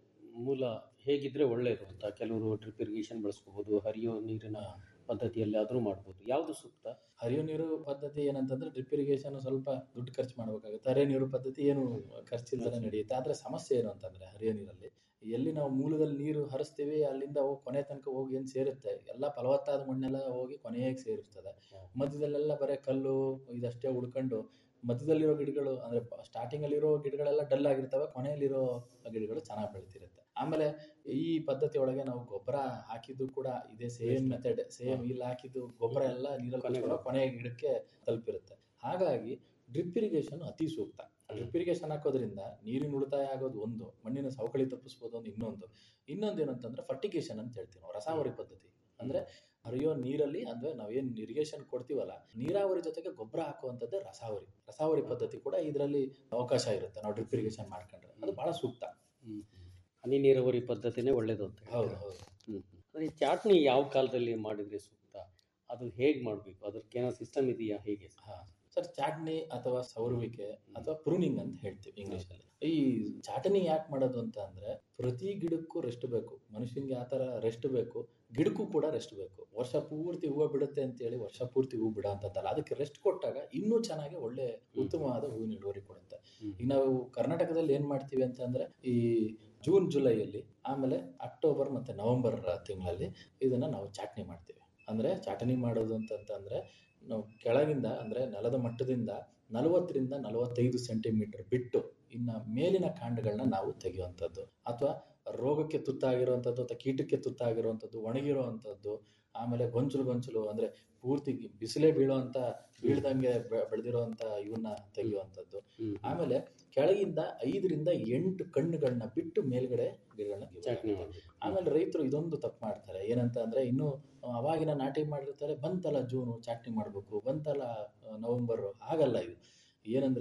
ಮೂಲ ಹೇಗಿದ್ರೆ ಒಳ್ಳೆಯದು ಅಂತ ಕೆಲವರು ಡ್ರಿಪ್ ಇರಿಗೇಷನ್ ಬಳಸ್ಕೋಬಹುದು ಹರಿಯೋ ನೀರಿನ ಪದ್ಧತಿಯಲ್ಲಿ ಆದರೂ ಮಾಡ್ಬೋದು ಯಾವುದು ಸೂಕ್ತ ಹರಿಯೋ ನೀರು ಪದ್ಧತಿ ಏನಂತಂದ್ರೆ ಡ್ರಿಪ್ ಇರಿಗೇಷನ್ ಸ್ವಲ್ಪ ದುಡ್ಡು ಖರ್ಚು ಮಾಡಬೇಕಾಗುತ್ತೆ ಹರಿಯೋ ನೀರು ಪದ್ಧತಿ ಏನು ಖರ್ಚಿಲ್ಲದೆ ನಡೆಯುತ್ತೆ ಆದ್ರೆ ಸಮಸ್ಯೆ ಏನು ಅಂತಂದ್ರೆ ಹರಿಯೋ ನೀರಲ್ಲಿ ಎಲ್ಲಿ ನಾವು ಮೂಲದಲ್ಲಿ ನೀರು ಹರಿಸ್ತೀವಿ ಅಲ್ಲಿಂದ ಹೋಗಿ ಕೊನೆ ತನಕ ಹೋಗಿ ಏನು ಸೇರುತ್ತೆ ಎಲ್ಲ ಫಲವತ್ತಾದ ಮಣ್ಣೆಲ್ಲ ಹೋಗಿ ಕೊನೆಗೆ ಸೇರಿರ್ತದೆ ಮಧ್ಯದಲ್ಲೆಲ್ಲ ಬರೀ ಕಲ್ಲು ಇದಷ್ಟೇ ಉಳ್ಕೊಂಡು ಮಧ್ಯದಲ್ಲಿರೋ ಗಿಡಗಳು ಅಂದ್ರೆ ಸ್ಟಾರ್ಟಿಂಗ್ ಅಲ್ಲಿರೋ ಗಿಡಗಳೆಲ್ಲ ಡಲ್ ಆಗಿರ್ತವೆ ಕೊನೆಯಲ್ಲಿರೋ ಗಿಡಗಳು ಚೆನ್ನಾಗಿ ಬೆಳಿತಿರುತ್ತೆ ಆಮೇಲೆ ಈ ಪದ್ಧತಿ ಒಳಗೆ ನಾವು ಗೊಬ್ಬರ ಹಾಕಿದ್ದು ಕೂಡ ಇದೇ ಸೇಮ್ ಮೆಥಡ್ ಸೇಮ್ ಇಲ್ಲಿ ಹಾಕಿದ್ದು ಗೊಬ್ಬರ ಎಲ್ಲ ನೀರಲ್ಲಿ ಕೊನೆಗೆ. ಕಲ್ಸ್ಕೊಂಡು ಕೊನೆಯ ಗಿಡಕ್ಕೆ ತಲುಪಿರುತ್ತೆ ಹಾಗಾಗಿ ಡ್ರಿಪ್ ಇರಿಗೇಷನ್ ಅತಿ ಸೂಕ್ತ ಡ್ರಿಪ್ ಇರಿಗೇಷನ್ ಹಾಕೋದ್ರಿಂದ ನೀರಿನ ಉಳಿತಾಯ ಆಗೋದು ಒಂದು ಮಣ್ಣಿನ ಸವಕಳಿ ತಪ್ಪಿಸ್ಬೋದು ಒಂದು ಇನ್ನೊಂದು ಇನ್ನೊಂದು ಏನಂತಂದ್ರೆ ಫರ್ಟಿಗೇಷನ್ ಅಂತ ಹೇಳ್ತೀವಿ ನಾವು ರಸಾವರಿ ಪದ್ಧತಿ ಅಂದ್ರೆ ಹರಿಯೋ ನೀರಲ್ಲಿ ಅಂದ್ರೆ ನಾವೇನ್ ಇರಿಗೇಷನ್ ಕೊಡ್ತೀವಲ್ಲ ನೀರಾವರಿ ಜೊತೆಗೆ ಗೊಬ್ಬರ ಹಾಕುವಂಥದ್ದೇ ರಸಾವರಿ ರಸಾವರಿ ಪದ್ಧತಿ ಕೂಡ ಇದರಲ್ಲಿ ಅವಕಾಶ ಇರುತ್ತೆ ನಾವು ಡ್ರಿಪ್ ಇರಿಗೇಷನ್ ಮಾಡ್ಕೊಂಡ್ರೆ ಅದು ಬಹಳ ಸೂಕ್ತ ಹ್ಮ್ ಹ್ಮ್. ಹನಿ ನೀರಾವರಿ ಪದ್ಧತಿನೇ ಒಳ್ಳೇದು ಅಂತ ಹೌದು ಹೇಳ್ತೀರಾ? ಹೌದು ಹ್ಮ್ ಹ್ಮ್. ಅದೇ ಚಾಟ್ನಿ ಯಾವ ಕಾಲದಲ್ಲಿ ಮಾಡಿದ್ರೆ ಸೂಕ್ತ ಅದು ಹೇಗೆ ಮಾಡಬೇಕು ಅದಕ್ಕೇನೋ ಸಿಸ್ಟಮ್ ಇದೆಯಾ ಹೇಗೆ ಹಾ ಸರ್ ಚಾಟ್ನಿ ಅಥವಾ ಸವರುವಿಕೆ ಅಥವಾ ಪ್ರೂನಿಂಗ್ ಅಂತ ಹೇಳ್ತೀವಿ ಇಂಗ್ಲಿಷ್ ಅಲ್ಲಿ ಈ ಚಾಟನಿ ಯಾಕೆ ಮಾಡೋದು ಅಂತ ಅಂದ್ರೆ ಪ್ರತಿ ಗಿಡಕ್ಕೂ ರೆಸ್ಟ್ ಬೇಕು ಮನುಷ್ಯನ್ಗೆ ಆ ಥರ ರೆಸ್ಟ್ ಬೇಕು ಗಿಡಕ್ಕೂ ಕೂಡ ರೆಸ್ಟ್ ಬೇಕು ವರ್ಷ ಪೂರ್ತಿ ಹೂವು ಬಿಡುತ್ತೆ ಅಂತೇಳಿ ವರ್ಷ ಪೂರ್ತಿ ಹೂವು ಬಿಡೋ ಅಂತದ್ದಲ್ಲ ಅದಕ್ಕೆ ರೆಸ್ಟ್ ಕೊಟ್ಟಾಗ ಇನ್ನೂ ಚೆನ್ನಾಗಿ ಒಳ್ಳೆ ಉತ್ತಮವಾದ ಹೂವಿನ ಇಳುವರಿ ಕೊಡುತ್ತೆ ಹ್ಮ್. ಈಗ ನಾವು ಕರ್ನಾಟಕದಲ್ಲಿ ಏನ್ ಮಾಡ್ತೀವಿ ಅಂತಂದ್ರೆ ಈ ಜೂನ್ ಜುಲೈಯಲ್ಲಿ ಆಮೇಲೆ ಅಕ್ಟೋಬರ್ ಮತ್ತೆ ನವೆಂಬರ್ ತಿಂಗಳಲ್ಲಿ ಇದನ್ನ ನಾವು ಚಾಟ್ನಿ ಮಾಡ್ತೀವಿ ಅಂದ್ರೆ ಚಾಟನಿ ಮಾಡೋದು ಅಂತಂತಂದ್ರೆ ನಾವು ಕೆಳಗಿಂದ ಅಂದ್ರೆ ನೆಲದ ಮಟ್ಟದಿಂದ ನಲವತ್ತರಿಂದ ನಲವತ್ತೈದು ಸೆಂಟಿಮೀಟರ್ ಬಿಟ್ಟು ಇನ್ನ ಮೇಲಿನ ಕಾಂಡಗಳನ್ನ ನಾವು ತೆಗೆಯುವಂಥದ್ದು ಅಥವಾ ರೋಗಕ್ಕೆ ತುತ್ತಾಗಿರುವಂಥದ್ದು ಅಥವಾ ಕೀಟಕ್ಕೆ ತುತ್ತಾಗಿರುವಂಥದ್ದು ಒಣಗಿರುವಂಥದ್ದು ಆಮೇಲೆ ಗೊಂಚಲು ಗೊಂಚಲು ಅಂದ್ರೆ ಪೂರ್ತಿ ಬಿಸಿಲೇ ಬೀಳುವಂತ ಬೀಳ್ದಂಗೆ ಬೆ- ಬೆಳೆದಿರುವಂತ ಇವನ್ನ ತೆಗೆಯುವಂಥದ್ದು ಹ್ಮ್. ಆಮೇಲೆ ಕೆಳಗಿಂದ ಐದರಿಂದ ಎಂಟು ಕಣ್ಣುಗಳನ್ನ ಬಿಟ್ಟು ಮೇಲ್ಗಡೆ ಗಿಡಗಳನ್ನ ಚಾಟ್ನಿ ಗಿಡ ಮಾಡಬೇಕು ಆಮೇಲೆ ರೈತರು ಇದೊಂದು ತಪ್ಪು ಮಾಡ್ತಾರೆ ಏನಂತ ಅಂದ್ರೆ ಇನ್ನು ಅವಾಗಿನ ನಾಟಿ ಮಾಡಿರ್ತಾರೆ ಬಂತಲ್ಲ ಜೂನು ಚಾಟ್ನಿ ಮಾಡಬೇಕು ಬಂತಲ್ಲ ನವೆಂಬರ್ ಆಗಲ್ಲ ಇದು ಏನಂದ್ರೆ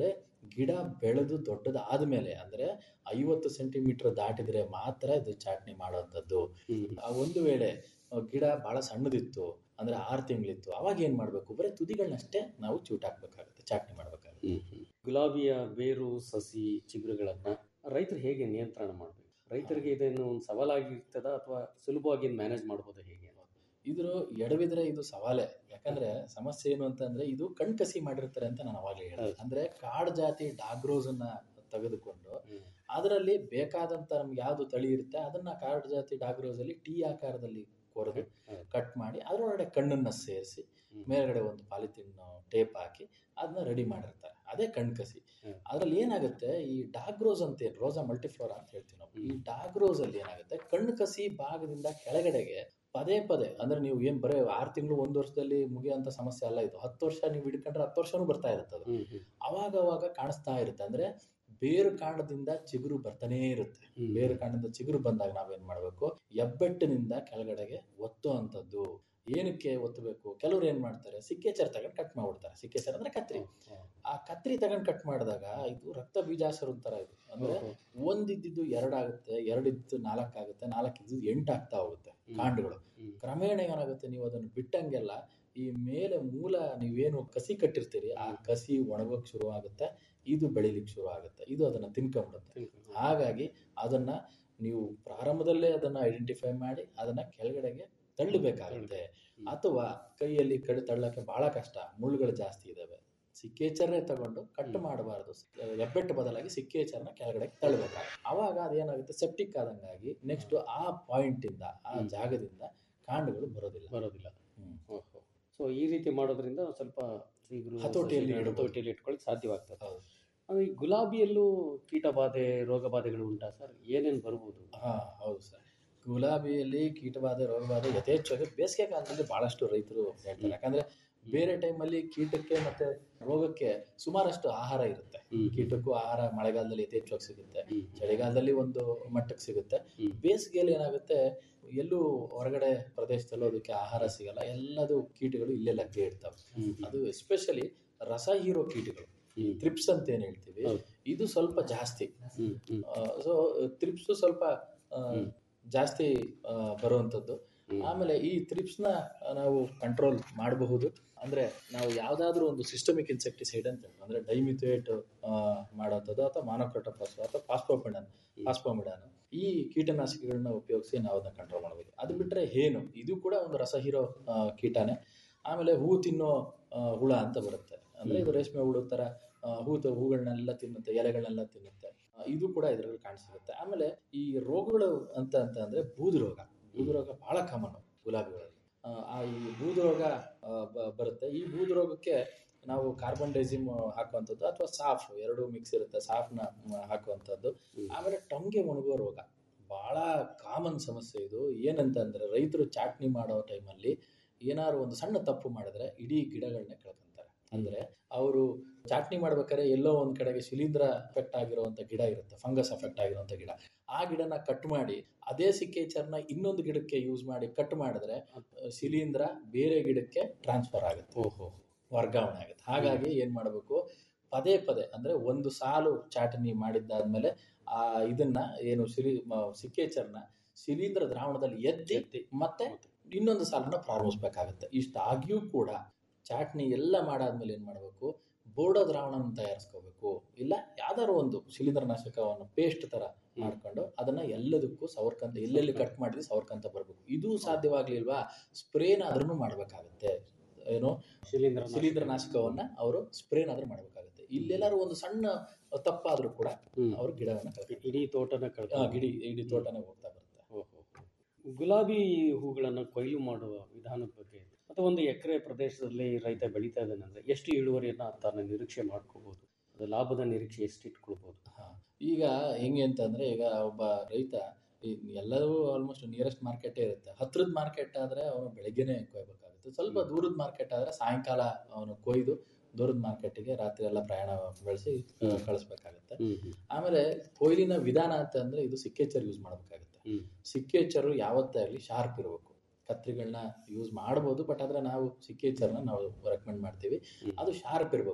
ಗಿಡ ಬೆಳೆದು ದೊಡ್ಡದಾದ ಮೇಲೆ ಅಂದ್ರೆ ಐವತ್ತು ಸೆಂಟಿಮೀಟರ್ ದಾಟಿದ್ರೆ ಮಾತ್ರ ಇದು ಚಾಟ್ನಿ ಮಾಡುವಂಥದ್ದು ಆ ಒಂದು ವೇಳೆ ಆ, ಗಿಡ ಬಹಳ ಸಣ್ಣದಿತ್ತು ಅಂದ್ರೆ ಆರು ತಿಂಗಳಿತ್ತು ಅವಾಗ ಏನ್ ಮಾಡ್ಬೇಕು ಬರೀ ತುದಿಗಳನ್ನಷ್ಟೇ ನಾವು ಚೂಟ್ ಹಾಕ್ಬೇಕಾಗುತ್ತೆ ಚಾಟ್ನಿ ಮಾಡ್ಬೇಕಾಗುತ್ತೆ ಗುಲಾಬಿಯ ಬೇರು ಸಸಿ ಚಿಗುರುಗಳನ್ನ ರೈತರು ಹೇಗೆ ನಿಯಂತ್ರಣ ಮಾಡಬೇಕು ರೈತರಿಗೆ ಇದೇನು ಒಂದು ಸವಾಲಾಗಿರ್ತದ ಅಥವಾ ಸುಲಭವಾಗಿ ಮ್ಯಾನೇಜ್ ಮಾಡ್ಬೋದಾ ಹೇಗೆ ಇದ್ರ ಎಡವಿದ್ರೆ ಇದು ಸವಾಲೇ ಯಾಕಂದ್ರೆ ಸಮಸ್ಯೆ ಏನು ಅಂತಂದ್ರೆ ಇದು ಕಣ್ಕಸಿ ಮಾಡಿರ್ತಾರೆ ಅಂತ ನಾನು ಅವಾಗಲೇ ಹೇಳಿದೆ ಹೌದು. ಅಂದ್ರೆ ಕಾಡ್ ಜಾತಿ ಡಾಗ್ರೋಸ್ ಅನ್ನ ತೆಗೆದುಕೊಂಡು ಅದರಲ್ಲಿ ಬೇಕಾದಂತ ನಮ್ಗೆ ಯಾವ್ದು ತಳಿ ಇರುತ್ತೆ ಅದನ್ನ ಕಾಡ್ ಜಾತಿ ಡಾಗ್ರೋಸ್ ಅಲ್ಲಿ ಟೀ ಆಕಾರದಲ್ಲಿ ಕೊರೆದು ಹೌದು. ಕಟ್ ಮಾಡಿ ಅದರೊಳಗಡೆ ಕಣ್ಣನ್ನ ಸೇರಿಸಿ ಹ್ಮ್. ಮೇಲ್ಗಡೆ ಒಂದು ಪಾಲಿಥಿನ್ ಟೇಪ್ ಹಾಕಿ ಅದನ್ನ ರೆಡಿ ಮಾಡಿರ್ತಾರೆ ಅದೇ ಕಣ್ಕಸಿ ಹ್ಮ್. ಅದ್ರಲ್ಲಿ ಏನಾಗುತ್ತೆ ಈ ಡಾಗ್ರೋಸ್ ಅಂತ ಏನು ರೋಸಾ ಮಲ್ಟಿಫ್ಲೋರಾ ಅಂತ ಹೇಳ್ತೀವಿ ನಾವು ಈ ಹ್ಮ್. ಡಾಗ್ರೋಸ್ ಅಲ್ಲಿ ಏನಾಗುತ್ತೆ ಕಣ್ಣು ಕಸಿ ಭಾಗದಿಂದ ಕೆಳಗಡೆಗೆ ಪದೇ ಪದೇ ಅಂದ್ರೆ ನೀವು ಏನ್ ಬರೀ ಆರು ತಿಂಗಳು ಒಂದು ವರ್ಷದಲ್ಲಿ ಮುಗಿಯುವಂತ ಸಮಸ್ಯೆ ಅಲ್ಲ ಇದು ಹತ್ತು ವರ್ಷ ನೀವು ಹಿಡ್ಕೊಂಡ್ರೆ ಹತ್ತು ವರ್ಷನೂ ಬರ್ತಾ ಇರುತ್ತೆ ಅದು ಅವಾಗ ಅವಾಗ ಕಾಣಿಸ್ತಾ ಇರುತ್ತೆ ಅಂದ್ರೆ ಬೇರು ಕಾಂಡದಿಂದ ಚಿಗುರು ಬರ್ತಾನೇ ಇರುತ್ತೆ ಬೇರು ಕಾಂಡದಿಂದ ಚಿಗುರು ಬಂದಾಗ ನಾವೇನ್ ಮಾಡ್ಬೇಕು ಎಬ್ಬೆಟ್ಟಿನಿಂದ ಕೆಳಗಡೆಗೆ ಒತ್ತು ಅಂತದ್ದು ಏನಕ್ಕೆ ಒತ್ತಬೇಕು ಕೆಲವ್ರು ಏನ್ ಮಾಡ್ತಾರೆ ಸಿಕ್ಕೇಚರ್ ತಗೊಂಡು ಕಟ್ ಮಾಡ್ಬಿಡ್ತಾರೆ ಸಿಕ್ಕೇಚರ್ ಅಂದ್ರೆ ಕತ್ರಿ ಆ ಕತ್ರಿ ತಗೊಂಡ್ ಕಟ್ ಮಾಡಿದಾಗ ಇದು ರಕ್ತ ಬೀಜಾಸರು ತರ ಇದು ಅಂದ್ರೆ ಒಂದಿದ್ದು ಎರಡಾಗುತ್ತೆ ಎರಡಿದ್ದು ನಾಲ್ಕಾಗುತ್ತೆ ನಾಲ್ಕಿದ್ದು ಎಂಟು ಆಗ್ತಾ ಹೋಗುತ್ತೆ ಕಾಂಡಗಳು ಕ್ರಮೇಣ ಏನಾಗುತ್ತೆ ನೀವು ಅದನ್ನು ಬಿಟ್ಟಂಗೆಲ್ಲ ಈ ಮೇಲೆ ಮೂಲ ನೀವೇನು ಕಸಿ ಕಟ್ಟಿರ್ತೀರಿ ಆ ಕಸಿ ಒಣಗೋಕ್ ಶುರು ಆಗುತ್ತೆ ಇದು ಬೆಳಿಲಿಕ್ಕೆ ಶುರು ಆಗುತ್ತೆ ಇದು ಅದನ್ನ ತಿನ್ಕೊಂಡ್ಬಿಡುತ್ತೆ ಹಾಗಾಗಿ ಅದನ್ನ ನೀವು ಪ್ರಾರಂಭದಲ್ಲೇ ಅದನ್ನ ಐಡೆಂಟಿಫೈ ಮಾಡಿ ಅದನ್ನ ಕೆಳಗಡೆಗೆ ತಳ್ಳಬೇಕಾಗುತ್ತೆ ಹ್ಮ್. ಅಥವಾ ಕೈಯಲ್ಲಿ ಕಡೆ ತಳ್ಳಕ್ಕೆ ಬಹಳ ಕಷ್ಟ ಮುಳ್ಳುಗಳು ಜಾಸ್ತಿ ಇದಾವೆ ಸಿಕ್ಕೇಚರ್ನೇ ತಗೊಂಡು ಕಟ್ ಹ್ಮ್. ಮಾಡಬಾರ್ದು ಎಬ್ಬೆಟ್ಟು ಬದಲಾಗಿ ಸಿಕ್ಕೇಚರ್ನ ಕೆಳಗಡೆ ತಳ್ಳಬೇಕಾಗುತ್ತೆ ಅವಾಗ ಅದೇನಾಗುತ್ತೆ ಸೆಪ್ಟಿಕ್ ಆದಂಗಾಗಿ ನೆಕ್ಸ್ಟ್ ಆ ಪಾಯಿಂಟ್ ಇಂದ ಆ ಹ್ಮ್. ಜಾಗದಿಂದ ಕಾಂಡಗಳು ಬರೋದಿಲ್ಲ ಬರೋದಿಲ್ಲ ಹ್ಮ್. ಓಹೋ ಸೊ ಈ ರೀತಿ ಮಾಡೋದ್ರಿಂದ ಒಂದ್ ಸ್ವಲ್ಪ ಚಿಗುರು ಹತೋಟಿಯಲ್ಲಿ ಸಸಿಗಳು ಇಡ್ಬೋದು. ಹತೋಟಿಯಲ್ಲಿ ಇಟ್ಕೊಳ್ಳಿಕ್ಕೆ ಸಾಧ್ಯವಾಗ್ತದೆ ಹೌದು. ಅಂದ್ರೆ ಈ ಗುಲಾಬಿಯಲ್ಲೂ ಕೀಟಬಾಧೆ ರೋಗ ಬಾಧೆಗಳು ಉಂಟಾ ಸರ್ ಏನೇನು ಬರ್ಬೋದು ಹಾ ಹೌದು ಸರ್ ಗುಲಾಬಿಯಲ್ಲಿ ಕೀಟಬಾಧೆ ರೋಗಬಾಧೆ ಯಥೇಚ್ಛವಾಗಿ ಬೇಸಿಗೆ ಕಾಲದಲ್ಲಿ ಬಹಳಷ್ಟು ರೈತರು ಹೇಳ್ತಾರೆ ಯಾಕಂದ್ರೆ ಬೇರೆ ಟೈಮಲ್ಲಿ ಕೀಟಕ್ಕೆ ಮತ್ತೆ ರೋಗಕ್ಕೆ ಸುಮಾರಷ್ಟು ಆಹಾರ ಇರುತ್ತೆ ಹ್ಮ್. ಕೀಟಕ್ಕೂ ಆಹಾರ ಮಳೆಗಾಲದಲ್ಲಿ ಯಥೇಚ್ಛವಾಗಿ ಸಿಗುತ್ತೆ ಹ್ಮ್. ಚಳಿಗಾಲದಲ್ಲಿ ಒಂದು ಮಟ್ಟಕ್ಕೆ ಸಿಗುತ್ತೆ ಹ್ಮ್. ಬೇಸಿಗೆಯಲ್ಲಿ ಏನಾಗುತ್ತೆ ಎಲ್ಲೂ ಹೊರಗಡೆ ಪ್ರದೇಶದಲ್ಲೂ ಅದಕ್ಕೆ ಆಹಾರ ಸಿಗಲ್ಲ ಎಲ್ಲದು ಕೀಟಗಳು ಇಲ್ಲೇ ಲಗ್ಗೆ ಇರ್ತವೆ ಹ್ಮ್. ಅದು ಎಸ್ಪೆಷಲಿ ರಸ ಹೀರೋ ಕೀಟಗಳು ಹ್ಮ್. ತ್ರಿಪ್ಸ್ ಅಂತ ಏನ್ ಹೇಳ್ತೀವಿ ಹೌದು. ಇದು ಸ್ವಲ್ಪ ಜಾಸ್ತಿ ಹ್ಮ್. ಹ್ಮ್. ಸೊ ತ್ರಿಪ್ಸ್ ಸ್ವಲ್ಪ ಆ, ಹ್ಮ್. ಜಾಸ್ತಿ ಆ, ಬರುವಂಥದ್ದು ಹ್ಮ್. ಆಮೇಲೆ ಈ ತ್ರಿಪ್ಸ್ನ ನಾವು ಕಂಟ್ರೋಲ್ ಮಾಡಬಹುದು ಅಂದ್ರೆ ನಾವು ಯಾವ್ದಾದ್ರು ಒಂದು ಸಿಸ್ಟಮಿಕ್ ಇನ್ಸೆಕ್ಟಿಸೈಡ್ ಅಂತ ಹೇಳ್ತೀವಿ. ಅಂದ್ರೆ ಡೈಮಿಥೇಟ್ ಮಾಡೋಂಥದ್ದು ಅಥವಾ ಮಾನೋಕ್ರೋಟೋಫಾಸ್ ಅಥವಾ ಪಾಸ್ಪೋಮಿಡನ್ ಪಾಸ್ಪೋಮಿಡನ್ ಈ ಕೀಟನಾಶಕಗಳನ್ನ ಉಪಯೋಗಿಸಿ ನಾವು ಅದನ್ನ ಕಂಟ್ರೋಲ್ ಮಾಡಬೇಕು ಅದು ಬಿಟ್ರೆ ಹೇನು ಇದು ಕೂಡ ಒಂದು ರಸ ಹೀರೋ ಆ, ಕೀಟನೇ ಆಮೇಲೆ ಹೂ ತಿನ್ನೋ ಆ, ಹುಳ ಅಂತ ಬರುತ್ತೆ ಅಂದ್ರೆ ಇದು ರೇಷ್ಮೆ ಹುಳು ತರ ಆ, ಹೂ ತ- ಹೂಗಳನ್ನೆಲ್ಲ ತಿನ್ನುತ್ತೆ ಎಲೆಗಳನ್ನೆಲ್ಲ ತಿನ್ನುತ್ತೆ ಆ, ಇದು ಕೂಡ ಇದರಲ್ಲಿ ಕಾಣಿಸಿರುತ್ತೆ ಆಮೇಲೆ ಈ ರೋಗಗಳು ಅಂತ ಅಂತ ಅಂದ್ರೆ ಬೂದು ರೋಗ ಬೂದು ರೋಗ ಬಹಳ ಕಾಮನ್ ಗುಲಾಬಿಗಳಲ್ಲಿ ಆ, ಆ ಈ ಬೂದು ರೋಗ ಆ, ಬ- ಬರುತ್ತೆ ಈ ಬೂದು ರೋಗಕ್ಕೆ ನಾವು ಕಾರ್ಬನ್ ಡೈಸಿಮ್ ಹಾಕುವಂಥದ್ದು ಅಥವಾ ಸಾಫ್ ಎರಡು ಮಿಕ್ಸ್ ಇರುತ್ತೆ ಸಾಫ್ನ ಹಾಕುವಂಥದ್ದು ಹ್ಮ್. ಆಮೇಲೆ ಟೊಂಗೆ ಒಣಗುವ ರೋಗ ಬಹಳ ಕಾಮನ್ ಸಮಸ್ಯೆ ಇದು ಏನಂತ ಅಂದ್ರೆ ರೈತರು ಚಾಟ್ನಿ ಮಾಡೋ ಟೈಮಲ್ಲಿ ಏನಾದ್ರು ಒಂದು ಸಣ್ಣ ತಪ್ಪು ಮಾಡಿದ್ರೆ ಇಡೀ ಗಿಡಗಳನ್ನ ಕಳ್ಕೊಂತಾರೆ ಅಂದ್ರೆ ಅವರು ಚಾಟ್ನಿ ಮಾಡ್ಬೇಕಾದ್ರೆ ಎಲ್ಲೋ ಒಂದ್ ಕಡೆಗೆ ಶಿಲೀಂಧ್ರ ಅಫೆಕ್ಟ್ ಆಗಿರುವಂತ ಗಿಡ ಇರುತ್ತೆ ಫಂಗಸ್ ಅಫೆಕ್ಟ್ ಆಗಿರುವಂತ ಗಿಡ ಆ ಗಿಡನ ಕಟ್ ಮಾಡಿ ಅದೇ ಸಿಕ್ಕೇಚರ್ನ ಇನ್ನೊಂದು ಗಿಡಕ್ಕೆ ಯೂಸ್ ಮಾಡಿ ಕಟ್ ಮಾಡಿದ್ರೆ ಅಹ್, ಶಿಲೀಂಧ್ರ ಬೇರೆ ಗಿಡಕ್ಕೆ ಟ್ರಾನ್ಸ್ಫರ್ ಆಗುತ್ತೆ ಓಹೋ ವರ್ಗಾವಣೆ ಆಗುತ್ತೆ ಹಾಗಾಗಿ ಏನ್ ಮಾಡಬೇಕು ಪದೇ ಪದೇ ಅಂದ್ರೆ ಒಂದು ಸಾಲು ಚಾಟನಿ ಮಾಡಿದ್ದಾದ್ಮೇಲೆ ಆ ಇದನ್ನ ಏನು ಸಿಲಿ ಮ- ಸಿಕ್ಕೇಚರ್ನ ಶಿಲೀಂಧ್ರ ದ್ರಾವಣದಲ್ಲಿ ಎದ್ದಿ ಎತ್ತಿ. ಮತ್ತೆ ಇನ್ನೊಂದು ಸಾಲನ್ನ ಪ್ರಾರಂಭಿಸ್ಬೇಕಾಗುತ್ತೆ ಇಷ್ಟಾಗಿಯೂ ಕೂಡ ಚಾಟ್ನಿ ಎಲ್ಲ ಮಾಡಾದ್ಮೇಲೆ ಏನ್ ಮಾಡಬೇಕು ಬೋರ್ಡೋ ದ್ರಾವಣನ ತಯಾರಿಸ್ಕೋಬೇಕು ಇಲ್ಲ ಯಾವ್ದಾದ್ರು ಒಂದು ಶಿಲೀಂಧ್ರನಾಶಕವನ್ನು ಪೇಸ್ಟ್ ತರ ಮಾಡ್ಕೊಂಡು ಅದನ್ನ ಎಲ್ಲದಕ್ಕೂ ಸವರ್ಕಂತ ಎಲ್ಲೆಲ್ಲಿ ಕಟ್ ಮಾಡಿದ್ವಿ ಸವರ್ಕಂತ ಬರ್ಬೇಕು ಇದು ಸಾಧ್ಯವಾಗ್ಲಿಲ್ವಾ ಸ್ಪ್ರೇನಾದ್ರೂ ಮಾಡ್ಬೇಕಾಗುತ್ತೆ ಏನು ಶಿಲೀಂಧ್ರ ಶಿಲೀಂಧ್ರನಾಶಕವನ್ನ ಅವರು ಸ್ಪ್ರೇನಾದ್ರೂ ಮಾಡ್ಬೇಕಾಗುತ್ತೆ ಇಲ್ಲೆಲ್ಲಾರು ಒಂದು ಸಣ್ಣ ತಪ್ಪಾದ್ರೂ ಕೂಡ ಹ್ಮ್. ಅವರು ಗಿಡವನ್ನ ಕಳ್ಕೊತಾರೆ. ಇಡೀ ತೋಟನ ಕಳ್ಕ ಆ, ಗಿಡಿ ಇಡೀ ತೋಟನೇ ಹೋಗ್ತಾ ಬರುತ್ತೆ ಓಹೋ ಗುಲಾಬಿ ಹೂಗಳನ್ನು ಕೊಯ್ಲು ಮಾಡುವ ವಿಧಾನದ ಬಗ್ಗೆ ಅಥವಾ ಒಂದು ಎಕರೆ ಪ್ರದೇಶದಲ್ಲಿ ರೈತ ಬೆಳೀತಾ ಇದ್ದಾನಂದ್ರೆ ಎಷ್ಟು ಇಳುವರಿಯನ್ನ ತಾನು ನಿರೀಕ್ಷೆ ಮಾಡ್ಕೋಬಹುದು ಅದು ಲಾಭದ ನಿರೀಕ್ಷೆ ಎಷ್ಟು ಇಟ್ಕೊಳ್ಬಹುದು ಹಾ. ಈಗ ಹೆಂಗೆ ಅಂತಂದ್ರೆ ಈಗ ಒಬ್ಬ ರೈತ ಈ ಎಲ್ಲವೂ ಆಲ್ಮೋಸ್ಟ್ ನಿಯರೆಸ್ಟ್ ಮಾರ್ಕೆಟೇ ಇರುತ್ತೆ ಹತ್ರದ ಮಾರ್ಕೆಟ್ ಆದ್ರೆ ಅವನು ಬೆಳಗ್ಗೆನೆ ಕೊಯ್ಬೇಕಾಗುತ್ತೆ ಸ್ವಲ್ಪ ಹ್ಮ್. ದೂರದ ಮಾರ್ಕೆಟ್ ಆದ್ರೆ ಸಾಯಂಕಾಲ ಅವನು ಕೊಯ್ದು ದೂರದ ಮಾರ್ಕೆಟ್ಗೆ ರಾತ್ರಿ ಎಲ್ಲ ಪ್ರಯಾಣ ಬೆಳೆಸಿ ಹ್ಮ್. ಕಳಿಸ್ಬೇಕಾಗುತ್ತೆ ಆಮೇಲೆ ಕೊಯ್ಲಿನ ವಿಧಾನ ಅಂತ ಅಂದ್ರೆ ಇದು ಸಿಕ್ಕೇಚರ್ ಯೂಸ್ ಮಾಡಬೇಕಾಗುತ್ತೆ ಹ್ಮ್. ಸಿಕ್ಕೇಚರು ಯಾವತ್ತೇ ಆಗಲಿ ಶಾರ್ಪ್ ಇರಬೇಕು ಕತ್ರಿಗಳನ್ನ ಯೂಸ್ ಮಾಡ್ಬೋದು ಬಟ್ ಆದ್ರೆ ನಾವು ಸಿಕ್ಕೇಚರ್ನ ನಾವು ರೆಕಮೆಂಡ್ ಮಾಡ್ತೀವಿ ಹ್ಮ್. ಅದು ಶಾರ್ಪ್ ಇರಬೇಕು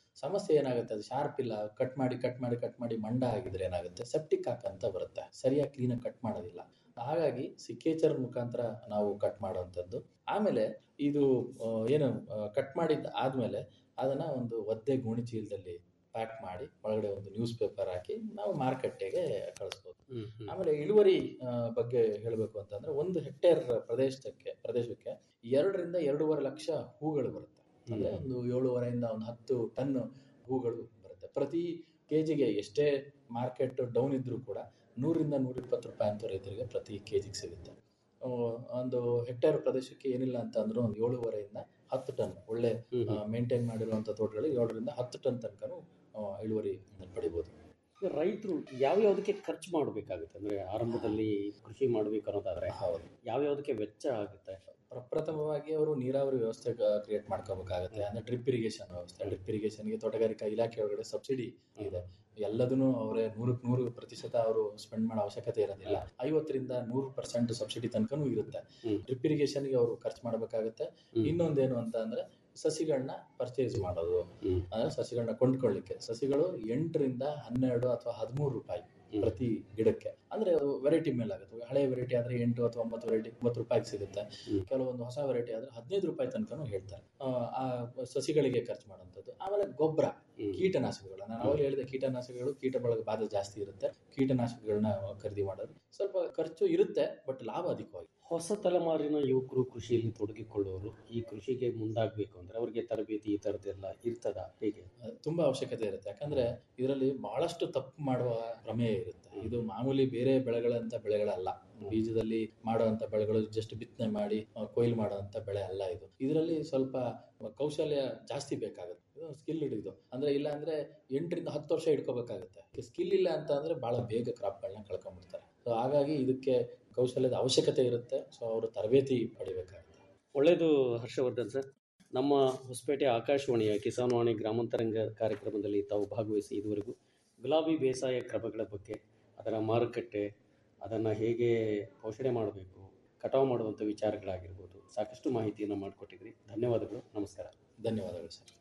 ಸಮಸ್ಯೆ ಏನಾಗುತ್ತೆ ಅದು ಶಾರ್ಪ್ ಇಲ್ಲ ಕಟ್ ಮಾಡಿ ಕಟ್ ಮಾಡಿ ಕಟ್ ಮಾಡಿ ಮಂಡ ಆಗಿದ್ರೆ ಏನಾಗುತ್ತೆ ಸೆಪ್ಟಿಕ್ ಹಾಕಂತ ಬರುತ್ತೆ ಸರಿಯಾಗಿ ಕ್ಲೀನಾಗಿ ಕಟ್ ಮಾಡೋದಿಲ್ಲ ಹಾಗಾಗಿ ಸಿಕ್ಕೇಚರ್ ಮುಖಾಂತರ ನಾವು ಕಟ್ ಮಾಡುವಂಥದ್ದು ಆಮೇಲೆ ಇದು ಆ, ಏನು ಕಟ್ ಮಾಡಿದ ಆದಮೇಲೆ ಅದನ್ನು ಒಂದು ಒದ್ದೆ ಗೋಣಿ ಚೀಲದಲ್ಲಿ ಪ್ಯಾಕ್ ಮಾಡಿ ಒಳಗಡೆ ಒಂದು ನ್ಯೂಸ್ ಪೇಪರ್ ಹಾಕಿ ನಾವು ಮಾರುಕಟ್ಟೆಗೆ ಕಳಿಸ್ಬೋದು ಹ್ಮ್, ಹ್ಮ್. ಆಮೇಲೆ ಇಳುವರಿ ಆ, ಬಗ್ಗೆ ಹೇಳಬೇಕು ಅಂತಂದ್ರೆ ಒಂದು ಹೆಕ್ಟೇರ್ ಪ್ರದೇಶಕ್ಕೆ ಪ್ರದೇಶಕ್ಕೆ ಎರಡರಿಂದ ಎರಡೂವರೆ ಲಕ್ಷ ಹೂಗಳು ಬರುತ್ತೆ ಅಂದ್ರೆ ಒಂದು ಏಳುವರೆಯಿಂದ ಒಂದು ಹತ್ತು ಟನ್ ಹೂಗಳು ಬರುತ್ತೆ ಪ್ರತಿ ಕೆಜಿಗೆ ಎಷ್ಟೇ ಮಾರ್ಕೆಟ್ ಡೌನ್ ಇದ್ರೂ ಕೂಡ ನೂರಿಂದ ನೂರಿಪ್ಪತ್ತು ರೂಪಾಯಿ ಅಂತ ರೈತರಿಗೆ ಪ್ರತಿ ಕೆಜಿಗೆ ಸಿಗುತ್ತೆ ಆ, ಒಂದು ಹೆಕ್ಟೇರ್ ಪ್ರದೇಶಕ್ಕೆ ಏನಿಲ್ಲ ಅಂತ ಅಂದ್ರೂ ಒಂದು ಏಳುವರೆಯಿಂದ ಹತ್ತು ಟನ್ ಒಳ್ಳೆ ಹ್ಮ್, ಹ್ಮ್. ಮೇಂಟೈನ್ ಮಾಡಿರುವಂಥ ತೋಟಗಳಿಗೆ ಏಳರಿಂದ ಹತ್ತು ಟನ್ ತನಕನೂ ಆ, ಇಳುವರಿ ಪಡಿಬೋದು ಈಗ ರೈತರು ಯಾವ ಯಾವುದಕ್ಕೆ ಖರ್ಚು ಮಾಡಬೇಕಾಗುತ್ತೆ ಅಂದ್ರೆ ಆರಂಭದಲ್ಲಿ ಕೃಷಿ ಮಾಡಬೇಕು ಅನ್ನೋದಾದ್ರೆ ಹೌದು ಯಾವ ಯಾವುದಕ್ಕೆ ವೆಚ್ಚ ಆಗುತ್ತೆ ಪ್ರಪ್ರಥಮವಾಗಿ ಅವರು ನೀರಾವರಿ ವ್ಯವಸ್ಥೆ ಕ್ರಿಯೇಟ್ ಮಾಡ್ಕೋಬೇಕಾಗುತ್ತೆ ಅಂದ್ರೆ ಡ್ರಿಪ್ ಇರಿಗೇಷನ್ ವ್ಯವಸ್ಥೆ ಡ್ರಿಪ್ ಇರಿಗೇಷನ್ಗೆ ತೋಟಗಾರಿಕಾ ಇಲಾಖೆ ಒಳಗಡೆ ಸಬ್ಸಿಡಿ ಇದೆ ಎಲ್ಲದನ್ನು ಅವರೇ ನೂರಕ್ಕೆ ನೂರು ಪ್ರತಿಶತ ಅವರು ಸ್ಪೆಂಡ್ ಮಾಡೋ ಅವಶ್ಯಕತೆ ಇರೋದಿಲ್ಲ ಐವತ್ತರಿಂದ ನೂರು ಪರ್ಸೆಂಟ್ ಸಬ್ಸಿಡಿ ತನಕನೂ ಇರುತ್ತೆ ಹ್ಮ್. ಡ್ರಿಪ್ ಇರಿಗೇಷನ್ಗೆ ಅವರು ಖರ್ಚು ಮಾಡಬೇಕಾಗುತ್ತೆ ಹ್ಮ್. ಇನ್ನೊಂದೇನು ಅಂತ ಅಂದ್ರೆ ಸಸಿಗಳನ್ನ ಪರ್ಚೇಸ್ ಮಾಡೋದು ಹ್ಮ್. ಅಂದ್ರೆ ಸಸಿಗಳನ್ನ ಕೊಂಡ್ಕೊಳ್ಳಿಕ್ಕೆ ಸಸಿಗಳು ಎಂಟರಿಂದ ಹನ್ನೆರಡು ಅಥವಾ ಹದಿಮೂರು ರೂಪಾಯಿ ಹ್ಮ್. ಪ್ರತಿ ಗಿಡಕ್ಕೆ ಅಂದ್ರೆ ಅದು ವೆರೈಟಿ ಮೇಲೆ ಆಗುತ್ತೆ ಹಳೆ ವೆರೈಟಿ ಆದ್ರೆ ಎಂಟು ಅಥವಾ ಒಂಬತ್ತು ವೆರೈಟಿ ಒಂಬತ್ತು ರೂಪಾಯಿಗೆ ಸಿಗುತ್ತೆ ಹ್ಮ್. ಕೆಲವೊಂದು ಹೊಸ ವೆರೈಟಿ ಆದ್ರೆ ಹದಿನೈದು ರೂಪಾಯಿ ತನಕನೂ ಹೇಳ್ತಾರೆ ಆ, ಆ ಸಸಿಗಳಿಗೆ ಖರ್ಚು ಮಾಡುವಂಥದ್ದು ಆಮೇಲೆ ಗೊಬ್ಬರ ಹ್ಮ್. ಕೀಟನಾಶಕಗಳು ನಾನು ಅವಾಗ ಹೇಳಿದ ಕೀಟನಾಶಕಗಳು ಕೀಟ ಬಳಗ ಬಾಧೆ ಜಾಸ್ತಿ ಇರುತ್ತೆ ಕೀಟನಾಶಕಗಳನ್ನ ಖರೀದಿ ಮಾಡೋದು ಸ್ವಲ್ಪ ಖರ್ಚು ಇರುತ್ತೆ ಬಟ್ ಲಾಭ ಅಧಿಕವಾಗಿ ಹೊಸ ತಲೆಮಾರಿನ ಯುವಕರು ಕೃಷಿಯಲ್ಲಿ ತೊಡಗಿಕೊಳ್ಳುವವರು ಈ ಕೃಷಿಗೆ ಮುಂದಾಗಬೇಕು ಅಂದ್ರೆ ಅವರಿಗೆ ತರಬೇತಿ ಈ ಥರದ್ದೆಲ್ಲ ಇರ್ತದ ಹೇಗೆ ಅಹ್, ತುಂಬಾ ಅವಶ್ಯಕತೆ ಇರುತ್ತೆ ಯಾಕಂದ್ರೆ ಇದರಲ್ಲಿ ಬಹಳಷ್ಟು ತಪ್ಪು ಮಾಡುವ ಪ್ರಮೇಯ ಇರುತ್ತೆ ಇದು ಮಾಮೂಲಿ ಬೇರೆ ಬೆಳೆಗಳಂತ ಬೆಳೆಗಳಲ್ಲ ಬೀಜದಲ್ಲಿ ಮಾಡುವಂತ ಬೆಳೆಗಳು ಜಸ್ಟ್ ಬಿತ್ತನೆ ಮಾಡಿ ಅಹ್, ಕೊಯ್ಲು ಮಾಡುವಂತ ಬೆಳೆ ಅಲ್ಲ ಇದು ಇದರಲ್ಲಿ ಸ್ವಲ್ಪ ಕೌಶಲ್ಯ ಜಾಸ್ತಿ ಬೇಕಾಗುತ್ತೆ ಇದು ಸ್ಕಿಲ್ ಹಿಡಿದು ಅಂದ್ರೆ ಇಲ್ಲ ಅಂದ್ರೆ ಎಂಟರಿಂದ ಹತ್ತು ವರ್ಷ ಇಟ್ಕೋಬೇಕಾಗುತ್ತೆ ಸ್ಕಿಲ್ ಇಲ್ಲ ಅಂತ ಅಂದ್ರೆ ಬಹಳ ಬೇಗ ಕ್ರಾಪ್ಗಳನ್ನ ಕಳ್ಕೊಂಡ್ಬಿಡ್ತಾರೆ ಸೊ ಹಾಗಾಗಿ ಇದಕ್ಕೆ ಕೌಶಲ್ಯದ ಅವಶ್ಯಕತೆ ಇರುತ್ತೆ ಸೊ ಅವರು ತರಬೇತಿ ಪಡಿಬೇಕಾಗುತ್ತೆ ಒಳ್ಳೆಯದು ಹರ್ಷವರ್ಧನ್ ಸರ್ ನಮ್ಮ ಹೊಸಪೇಟೆ ಆಕಾಶವಾಣಿಯ ಕಿಸಾನ್ವಾಣಿ ಗ್ರಾಮಾಂತರಂಗ ಕಾರ್ಯಕ್ರಮದಲ್ಲಿ ತಾವು ಭಾಗವಹಿಸಿ ಇದುವರೆಗೂ ಗುಲಾಬಿ ಬೇಸಾಯ ಕ್ರಮಗಳ ಬಗ್ಗೆ ಅದರ ಮಾರುಕಟ್ಟೆ ಅದನ್ನು ಹೇಗೆ ಪೋಷಣೆ ಮಾಡಬೇಕು ಕಟಾವು ಮಾಡುವಂಥ ವಿಚಾರಗಳಾಗಿರ್ಬೋದು ಸಾಕಷ್ಟು ಮಾಹಿತಿಯನ್ನು ಮಾಡಿಕೊಟ್ಟಿದ್ರಿ ಧನ್ಯವಾದಗಳು ನಮಸ್ಕಾರ ಧನ್ಯವಾದಗಳು ಸರ್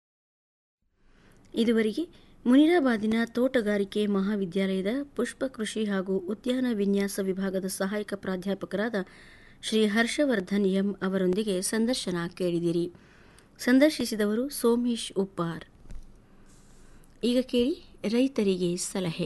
ಇದುವರೆಗೆ ಮುನಿರಾಬಾದಿನ ತೋಟಗಾರಿಕೆ ಮಹಾವಿದ್ಯಾಲಯದ ಪುಷ್ಪ ಕೃಷಿ ಹಾಗೂ ಉದ್ಯಾನ ವಿನ್ಯಾಸ ವಿಭಾಗದ ಸಹಾಯಕ ಪ್ರಾಧ್ಯಾಪಕರಾದ ಶ್ರೀ ಹರ್ಷವರ್ಧನ್ ಎಂ ಅವರೊಂದಿಗೆ ಸಂದರ್ಶನ ಕೇಳಿದಿರಿ ಸಂದರ್ಶಿಸಿದವರು ಸೋಮೇಶ್ ಉಪ್ಪಾರ್ ಈಗ ಕೇಳಿ ರೈತರಿಗೆ ಸಲಹೆ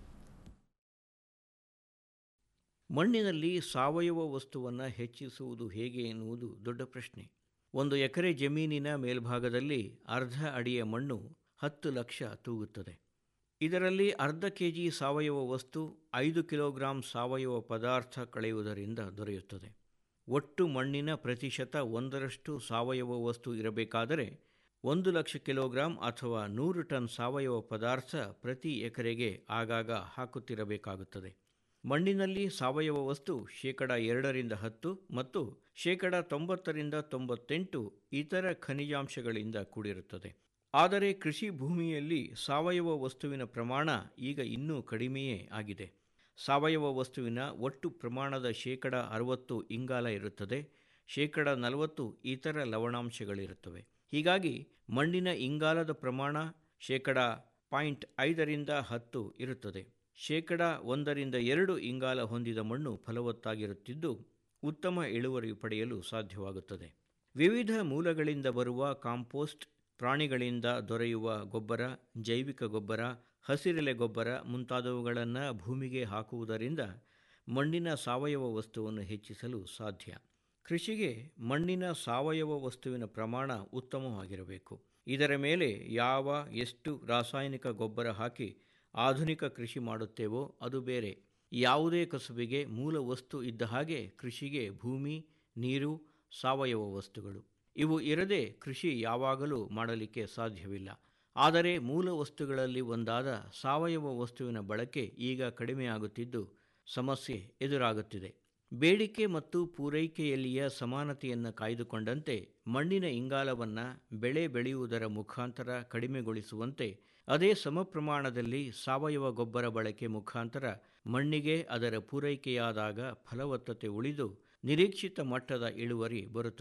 ಮಣ್ಣಿನಲ್ಲಿ ಸಾವಯವ ವಸ್ತುವನ್ನು ಹೆಚ್ಚಿಸುವುದು ಹೇಗೆ ಎನ್ನುವುದು ದೊಡ್ಡ ಪ್ರಶ್ನೆ ಒಂದು ಎಕರೆ ಜಮೀನಿನ ಮೇಲ್ಭಾಗದಲ್ಲಿ ಅರ್ಧ ಅಡಿಯ ಮಣ್ಣು ಹತ್ತು ಲಕ್ಷ ತೂಗುತ್ತದೆ ಇದರಲ್ಲಿ ಅರ್ಧ ಕೆ ಜಿ ಸಾವಯವ ವಸ್ತು ಐದು ಕಿಲೋಗ್ರಾಂ ಸಾವಯವ ಪದಾರ್ಥ ಕಳೆಯುವುದರಿಂದ ದೊರೆಯುತ್ತದೆ ಒಟ್ಟು ಮಣ್ಣಿನ ಪ್ರತಿಶತ ಒಂದರಷ್ಟು ಸಾವಯವ ವಸ್ತು ಇರಬೇಕಾದರೆ ಒಂದು ಲಕ್ಷ ಕಿಲೋಗ್ರಾಂ ಅಥವಾ ನೂರು ಟನ್ ಸಾವಯವ ಪದಾರ್ಥ ಪ್ರತಿ ಎಕರೆಗೆ ಆಗಾಗ ಹಾಕುತ್ತಿರಬೇಕಾಗುತ್ತದೆ ಮಣ್ಣಿನಲ್ಲಿ ಸಾವಯವ ವಸ್ತು ಶೇಕಡ ಎರಡರಿಂದ ಹತ್ತು ಮತ್ತು ಶೇಕಡ ತೊಂಬತ್ತರಿಂದ ತೊಂಬತ್ತೆಂಟು ಇತರ ಖನಿಜಾಂಶಗಳಿಂದ ಕೂಡಿರುತ್ತದೆ ಆದರೆ ಕೃಷಿ ಭೂಮಿಯಲ್ಲಿ ಸಾವಯವ ವಸ್ತುವಿನ ಪ್ರಮಾಣ ಈಗ ಇನ್ನೂ ಕಡಿಮೆಯೇ ಆಗಿದೆ ಸಾವಯವ ವಸ್ತುವಿನ ಒಟ್ಟು ಪ್ರಮಾಣದ ಶೇಕಡ ಅರವತ್ತು ಇಂಗಾಲ ಇರುತ್ತದೆ ಶೇಕಡ ನಲವತ್ತು ಇತರ ಲವಣಾಂಶಗಳಿರುತ್ತವೆ ಹೀಗಾಗಿ ಮಣ್ಣಿನ ಇಂಗಾಲದ ಪ್ರಮಾಣ ಶೇಕಡ ಪಾಯಿಂಟ್ ಐದರಿಂದ ಹತ್ತು ಇರುತ್ತದೆ ಶೇಕಡ ಒಂದರಿಂದ ಎರಡು ಇಂಗಾಲ ಹೊಂದಿದ ಮಣ್ಣು ಫಲವತ್ತಾಗಿರುತ್ತಿದ್ದು ಉತ್ತಮ ಇಳುವರಿ ಪಡೆಯಲು ಸಾಧ್ಯವಾಗುತ್ತದೆ ವಿವಿಧ ಮೂಲಗಳಿಂದ ಬರುವ ಕಾಂಪೋಸ್ಟ್ ಪ್ರಾಣಿಗಳಿಂದ ದೊರೆಯುವ ಗೊಬ್ಬರ ಜೈವಿಕ ಗೊಬ್ಬರ ಹಸಿರೆಲೆ ಗೊಬ್ಬರ ಮುಂತಾದವುಗಳನ್ನು ಭೂಮಿಗೆ ಹಾಕುವುದರಿಂದ ಮಣ್ಣಿನ ಸಾವಯವ ವಸ್ತುವನ್ನು ಹೆಚ್ಚಿಸಲು ಸಾಧ್ಯ ಕೃಷಿಗೆ ಮಣ್ಣಿನ ಸಾವಯವ ವಸ್ತುವಿನ ಪ್ರಮಾಣ ಉತ್ತಮವಾಗಿರಬೇಕು ಇದರ ಮೇಲೆ ಯಾವ ಎಷ್ಟು ರಾಸಾಯನಿಕ ಗೊಬ್ಬರ ಹಾಕಿ ಆಧುನಿಕ ಕೃಷಿ ಮಾಡುತ್ತೇವೋ ಅದು ಬೇರೆ ಯಾವುದೇ ಕಸುಬಿಗೆ ಮೂಲ ವಸ್ತು ಇದ್ದ ಹಾಗೆ ಕೃಷಿಗೆ ಭೂಮಿ ನೀರು ಸಾವಯವ ವಸ್ತುಗಳು ಇವು ಇರದೆ ಕೃಷಿ ಯಾವಾಗಲೂ ಮಾಡಲಿಕ್ಕೆ ಸಾಧ್ಯವಿಲ್ಲ ಆದರೆ ಮೂಲ ವಸ್ತುಗಳಲ್ಲಿ ಒಂದಾದ ಸಾವಯವ ವಸ್ತುವಿನ ಬಳಕೆ ಈಗ ಕಡಿಮೆಯಾಗುತ್ತಿದ್ದು ಸಮಸ್ಯೆ ಎದುರಾಗುತ್ತಿದೆ ಬೇಡಿಕೆ ಮತ್ತು ಪೂರೈಕೆಯಲ್ಲಿಯ ಸಮಾನತೆಯನ್ನು ಕಾಯ್ದುಕೊಂಡಂತೆ ಮಣ್ಣಿನ ಇಂಗಾಲವನ್ನು ಬೆಳೆ ಬೆಳೆಯುವುದರ ಮುಖಾಂತರ ಕಡಿಮೆಗೊಳಿಸುವಂತೆ ಅದೇ ಸಮ ಪ್ರಮಾಣದಲ್ಲಿ ಸಾವಯವ ಗೊಬ್ಬರ ಬಳಕೆ ಮುಖಾಂತರ ಮಣ್ಣಿಗೆ ಅದರ ಪೂರೈಕೆಯಾದಾಗ ಫಲವತ್ತತೆ ಉಳಿದು ನಿರೀಕ್ಷಿತ ಮಟ್ಟದ ಇಳುವರಿ ಬರುತ್ತದೆ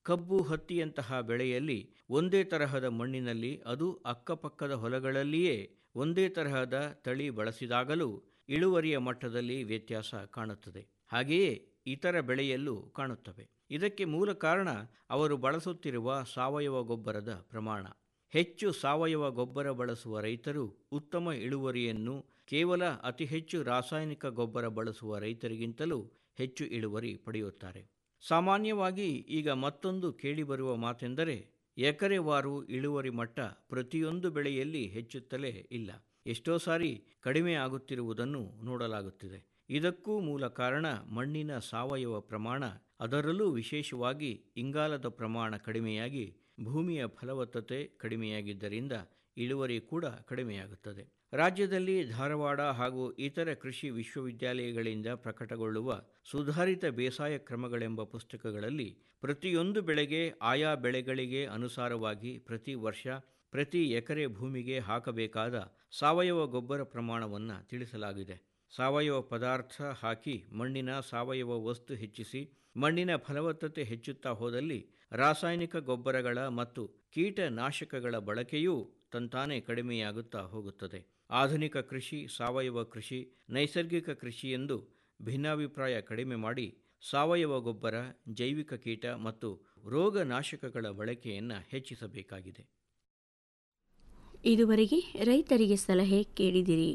ಕಬ್ಬು ಹತ್ತಿಯಂತಹ ಬೆಳೆಯಲ್ಲಿ ಒಂದೇ ತರಹದ ಮಣ್ಣಿನಲ್ಲಿ ಅದು ಅಕ್ಕಪಕ್ಕದ ಹೊಲಗಳಲ್ಲಿಯೇ ಒಂದೇ ತರಹದ ತಳಿ ಬಳಸಿದಾಗಲೂ ಇಳುವರಿಯ ಮಟ್ಟದಲ್ಲಿ ವ್ಯತ್ಯಾಸ ಕಾಣುತ್ತದೆ ಹಾಗೆಯೇ ಇತರ ಬೆಳೆಯಲ್ಲೂ ಕಾಣುತ್ತವೆ ಇದಕ್ಕೆ ಮೂಲ ಕಾರಣ ಅವರು ಬಳಸುತ್ತಿರುವ ಸಾವಯವ ಗೊಬ್ಬರದ ಪ್ರಮಾಣ ಹೆಚ್ಚು ಸಾವಯವ ಗೊಬ್ಬರ ಬಳಸುವ ರೈತರು ಉತ್ತಮ ಇಳುವರಿಯನ್ನು ಕೇವಲ ಅತಿ ಹೆಚ್ಚು ರಾಸಾಯನಿಕ ಗೊಬ್ಬರ ಬಳಸುವ ರೈತರಿಗಿಂತಲೂ ಹೆಚ್ಚು ಇಳುವರಿ ಪಡೆಯುತ್ತಾರೆ ಸಾಮಾನ್ಯವಾಗಿ ಈಗ ಮತ್ತೊಂದು ಕೇಳಿಬರುವ ಮಾತೆಂದರೆ ಎಕರೆವಾರು ಇಳುವರಿ ಮಟ್ಟ ಪ್ರತಿಯೊಂದು ಬೆಳೆಯಲ್ಲಿ ಹೆಚ್ಚುತ್ತಲೇ ಇಲ್ಲ ಎಷ್ಟೋ ಸಾರಿ ಕಡಿಮೆ ಆಗುತ್ತಿರುವುದನ್ನು ನೋಡಲಾಗುತ್ತಿದೆ ಇದಕ್ಕೂ ಮೂಲ ಕಾರಣ ಮಣ್ಣಿನ ಸಾವಯವ ಪ್ರಮಾಣ ಅದರಲ್ಲೂ ವಿಶೇಷವಾಗಿ ಇಂಗಾಲದ ಪ್ರಮಾಣ ಕಡಿಮೆಯಾಗಿ ಭೂಮಿಯ ಫಲವತ್ತತೆ ಕಡಿಮೆಯಾಗಿದ್ದರಿಂದ ಇಳುವರಿ ಕೂಡ ಕಡಿಮೆಯಾಗುತ್ತದೆ ರಾಜ್ಯದಲ್ಲಿ ಧಾರವಾಡ ಹಾಗೂ ಇತರ ಕೃಷಿ ವಿಶ್ವವಿದ್ಯಾಲಯಗಳಿಂದ ಪ್ರಕಟಗೊಳ್ಳುವ ಸುಧಾರಿತ ಬೇಸಾಯ ಕ್ರಮಗಳೆಂಬ ಪುಸ್ತಕಗಳಲ್ಲಿ ಪ್ರತಿಯೊಂದು ಬೆಳೆಗೆ ಆಯಾ ಬೆಳೆಗಳಿಗೆ ಅನುಸಾರವಾಗಿ ಪ್ರತಿ ವರ್ಷ ಪ್ರತಿ ಎಕರೆ ಭೂಮಿಗೆ ಹಾಕಬೇಕಾದ ಸಾವಯವ ಗೊಬ್ಬರ ಪ್ರಮಾಣವನ್ನು ತಿಳಿಸಲಾಗಿದೆ ಸಾವಯವ ಪದಾರ್ಥ ಹಾಕಿ ಮಣ್ಣಿನ ಸಾವಯವ ವಸ್ತು ಹೆಚ್ಚಿಸಿ ಮಣ್ಣಿನ ಫಲವತ್ತತೆ ಹೆಚ್ಚುತ್ತಾ ಹೋದಲ್ಲಿ ರಾಸಾಯನಿಕ ಗೊಬ್ಬರಗಳ ಮತ್ತು ಕೀಟನಾಶಕಗಳ ಬಳಕೆಯೂ ತಂತಾನೇ ಕಡಿಮೆಯಾಗುತ್ತಾ ಹೋಗುತ್ತದೆ ಆಧುನಿಕ ಕೃಷಿ ಸಾವಯವ ಕೃಷಿ ನೈಸರ್ಗಿಕ ಕೃಷಿ ಎಂದು ಭಿನ್ನಾಭಿಪ್ರಾಯ ಕಡಿಮೆ ಮಾಡಿ ಸಾವಯವ ಗೊಬ್ಬರ ಜೈವಿಕ ಕೀಟ ಮತ್ತು ರೋಗನಾಶಕಗಳ ಬಳಕೆಯನ್ನು ಹೆಚ್ಚಿಸಬೇಕಾಗಿದೆ ಇದುವರೆಗೆ ರೈತರಿಗೆ ಸಲಹೆ ಕೇಳಿದಿರಿ